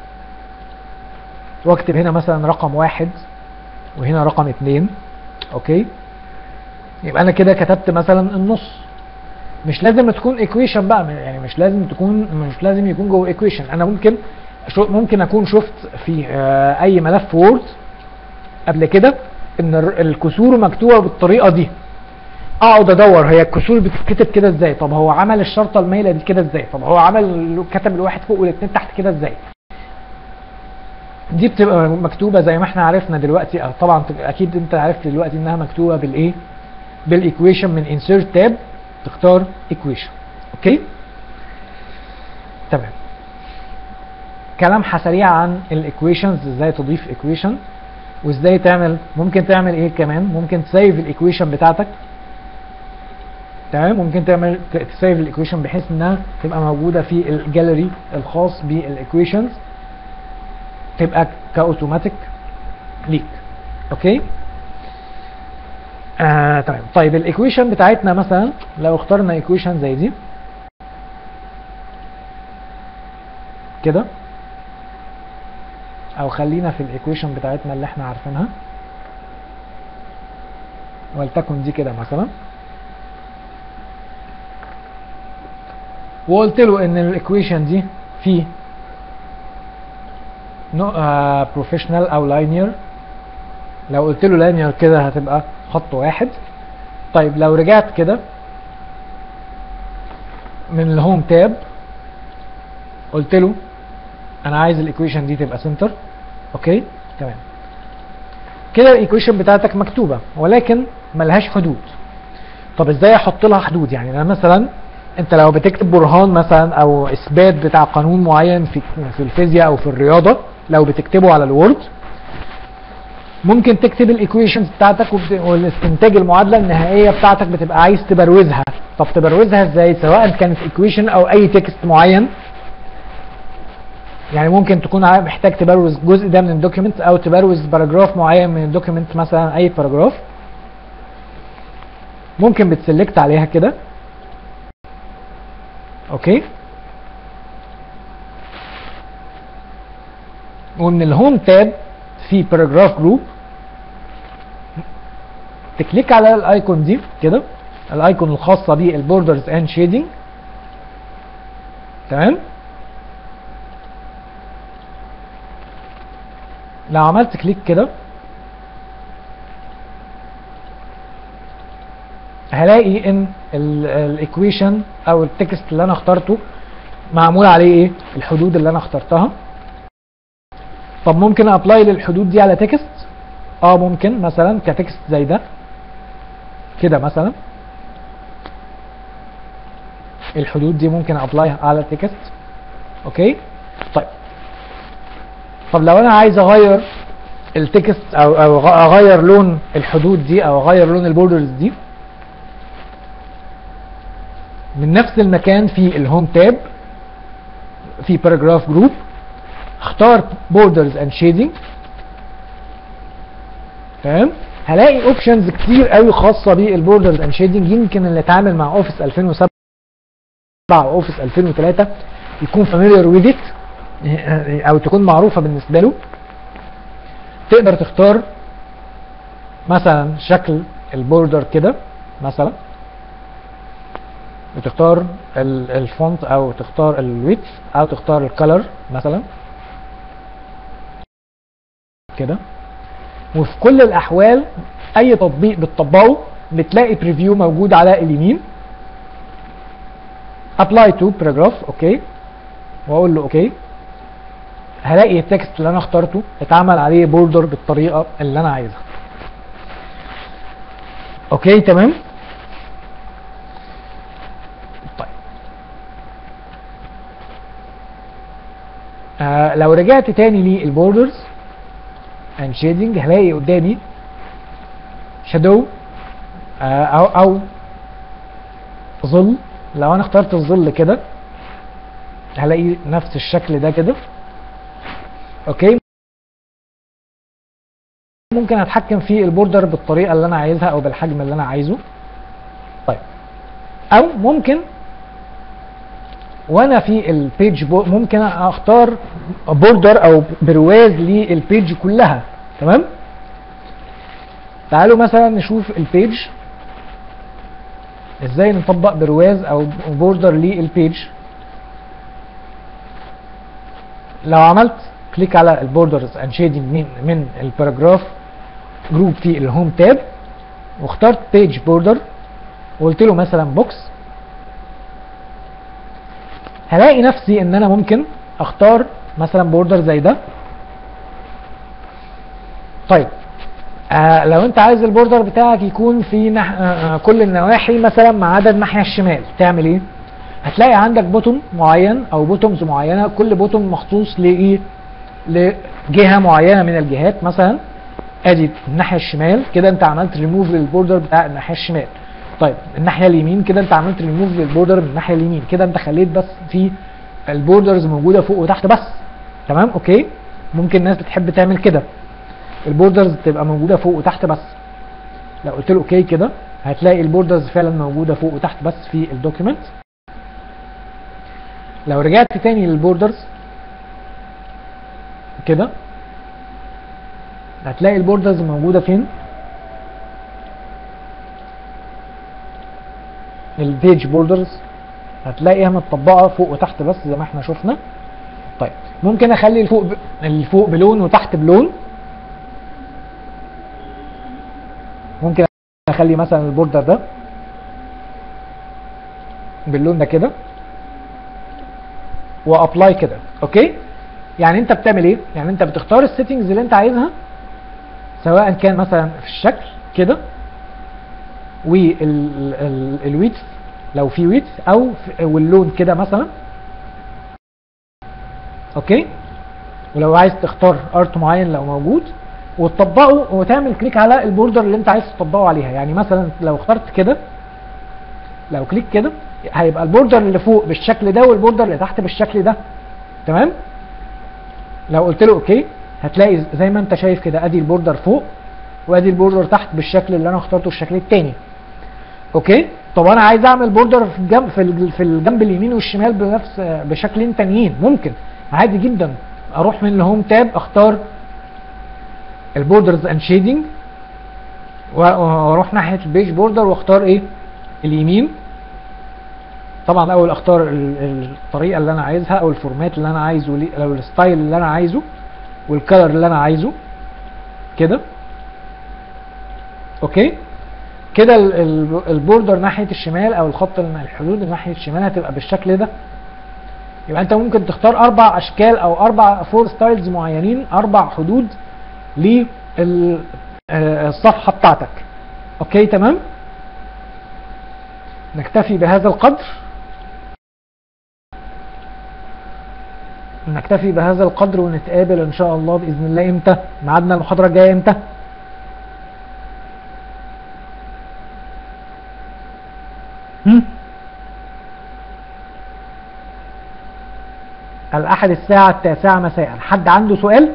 Speaker 1: واكتب هنا مثلا رقم واحد وهنا رقم اتنين اوكي يبقى انا كده كتبت مثلا النص مش لازم تكون ايكويشن بقى يعني مش لازم تكون مش لازم يكون جوه ايكويشن انا ممكن شو ممكن اكون شفت في آه، اي ملف وورد قبل كده ان الر- الكسور مكتوبه بالطريقه دي اقعد ادور هي الكسور بتتكتب كده ازاي طب هو عمل الشرطه المايله دي كده ازاي طب هو عمل كتب الواحد فوق والاثنين تحت كده ازاي دي بتبقى مكتوبه زي ما احنا عرفنا دلوقتي أو طبعا تبقى اكيد انت عرفت دلوقتي انها مكتوبه بالايه بالايكويشن من insert tab تختار equation اوكي تمام كلام سريع عن الايكويشنز ازاي تضيف ايكويشن وازاي تعمل ممكن تعمل ايه كمان ممكن تسيف الايكويشن بتاعتك تمام ممكن تعمل تسيف الايكويشن بحيث انها تبقى موجوده في الجاليري الخاص بالايكويشنز تبقى كاوتوماتيك ليك اوكي آه تمام طيب الايكويشن بتاعتنا مثلا لو اخترنا ايكويشن زي دي كده او خلينا في الايكويشن بتاعتنا اللي احنا عارفينها ولتكن دي كده مثلا وقلت له ان الايكويشن دي في نوع بروفيشنال او لاينير لو قلت له لاينير كده هتبقى خط واحد طيب لو رجعت كده من الهوم تاب قلت له انا عايز الايكويشن دي تبقى سنتر اوكي تمام كده الايكويشن بتاعتك مكتوبه ولكن ملهاش حدود طب ازاي احط لها حدود يعني انا مثلا انت لو بتكتب برهان مثلا او اثبات بتاع قانون معين في في الفيزياء او في الرياضه لو بتكتبه على الوورد ممكن تكتب الايكويشنز بتاعتك وبت- والاستنتاج المعادله النهائيه بتاعتك بتبقى عايز تبروزها طب تبروزها ازاي سواء كانت ايكويشن او اي تكست معين يعني ممكن تكون عا- محتاج تبروز جزء ده من الدوكيمنت او تبروز باراجراف معين من الدوكيمنت مثلا اي باراجراف ممكن بتسلكت عليها كده اوكي ومن الهوم تاب في باراجراف جروب تكليك على الايكون دي كده الايكون الخاصه بالبوردرز اند شيدنج تمام لو عملت كليك كده هلاقي ان الايكويشن او التكست اللي انا اخترته معمول عليه ايه الحدود اللي انا اخترتها طب ممكن ابلاي للحدود دي على تكست اه ممكن مثلا كتكست زي ده كده مثلا الحدود دي ممكن ابلاي على تكست اوكي طيب طب لو انا عايز اغير التكست او او غ- اغير لون الحدود دي او اغير لون البوردرز دي من نفس المكان في الهوم تاب في باراجراف جروب اختار بوردرز اند شيدنج تمام هلاقي اوبشنز كتير قوي خاصه بالبوردرز اند شيدنج يمكن اللي اتعامل مع اوفيس 2007 او اوفيس 2003 يكون فاميليار ويز ات او تكون معروفه بالنسبه له تقدر تختار مثلا شكل البوردر كده مثلا وتختار ال- الفونت او تختار الويدث او تختار الكالر مثلا كده وفي كل الاحوال اي تطبيق بتطبقه بتلاقي بريفيو موجود على اليمين ابلاي تو باراجراف اوكي واقول له اوكي هلاقي التكست اللي انا اخترته اتعمل عليه بوردر بالطريقه اللي انا عايزها اوكي تمام طيب آه لو رجعت تاني للبوردرز اند شيدنج هلاقي قدامي شادو آه او او ظل لو انا اخترت الظل كده هلاقي نفس الشكل ده كده اوكي ممكن اتحكم في البوردر بالطريقه اللي انا عايزها او بالحجم اللي انا عايزه طيب او ممكن وانا في البيج بو ممكن اختار بوردر او برواز للبيج كلها تمام تعالوا مثلا نشوف البيج ازاي نطبق برواز او بوردر للبيج لو عملت كليك على البوردرز اند شيدنج من من الباراجراف جروب في الهوم تاب واخترت بيج بوردر وقلت له مثلا بوكس هلاقي نفسي ان انا ممكن اختار مثلا بوردر زي ده طيب آه لو انت عايز البوردر بتاعك يكون في نح... آه آه كل النواحي مثلا ما عدا الناحيه الشمال تعمل ايه هتلاقي عندك بوتون معين او بوتومز معينه كل بوتون مخصوص لايه لجهه معينه من الجهات مثلا ادي الناحيه الشمال كده انت عملت ريموف للبوردر بتاع الناحيه الشمال طيب الناحيه اليمين كده انت عملت ريموف للبوردر من الناحيه اليمين كده انت خليت بس في البوردرز موجوده فوق وتحت بس تمام اوكي ممكن ناس بتحب تعمل كده البوردرز تبقى موجوده فوق وتحت بس لو قلت له اوكي كده هتلاقي البوردرز فعلا موجوده فوق وتحت بس في الدوكيمنت لو رجعت تاني للبوردرز كده هتلاقي البوردرز موجوده فين البيج بوردرز هتلاقيها متطبقه فوق وتحت بس زي ما احنا شفنا طيب ممكن اخلي الفوق ب... الفوق بلون وتحت بلون ممكن اخلي مثلا البوردر ده باللون ده كده وابلاي كده اوكي يعني انت بتعمل ايه يعني انت بتختار السيتنجز اللي انت عايزها سواء كان مثلا في الشكل كده والويدث لو في ويدث او في واللون كده مثلا اوكي ولو عايز تختار ارت معين لو موجود وتطبقه وتعمل كليك على البوردر اللي انت عايز تطبقه عليها يعني مثلا لو اخترت كده لو كليك كده هيبقى البوردر اللي فوق بالشكل ده والبوردر اللي تحت بالشكل ده تمام لو قلت له اوكي هتلاقي زي ما انت شايف كده ادي البوردر فوق وادي البوردر تحت بالشكل اللي انا اخترته الشكل التاني اوكي طب انا عايز اعمل بوردر في الجنب في الج- في الجنب اليمين والشمال بنفس بشكلين تانيين ممكن عادي جدا اروح من الهوم تاب اختار البوردرز اند شيدنج واروح ناحيه البيج بوردر واختار ايه اليمين طبعا الاول اختار ال- ال- الطريقه اللي انا عايزها او الفورمات اللي انا عايزه ليه- او الستايل اللي انا عايزه والكلر اللي انا عايزه كده اوكي كده ال- ال- البوردر ناحيه الشمال او الخط الم- الحدود ناحيه الشمال هتبقى بالشكل ده يبقى انت ممكن تختار اربع اشكال او اربع فور ستايلز معينين اربع حدود للصفحه بتاعتك اوكي تمام نكتفي بهذا القدر نكتفي بهذا القدر ونتقابل ان شاء الله باذن الله امتى ميعادنا المحاضره الجايه امتى هم؟ الأحد الساعة التاسعة مساء حد عنده سؤال؟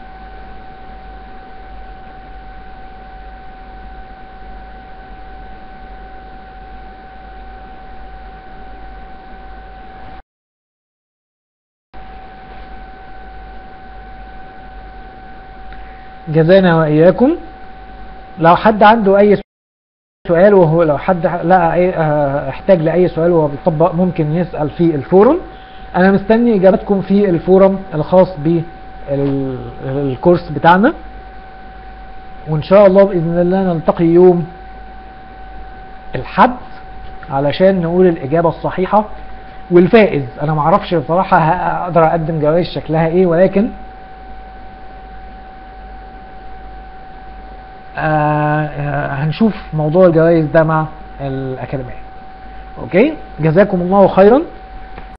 Speaker 1: جزانا وإياكم لو حد عنده أي سؤال وهو لو حد لقى أي اه احتاج لأي سؤال وهو بيطبق ممكن يسأل في الفورم أنا مستني إجاباتكم في الفورم الخاص بالكورس بتاعنا وإن شاء الله بإذن الله نلتقي يوم الحد علشان نقول الإجابة الصحيحة والفائز أنا معرفش بصراحة هقدر أقدم جوائز شكلها إيه ولكن آه آه هنشوف موضوع الجوائز ده مع الأكاديمية أوكي جزاكم الله خيرا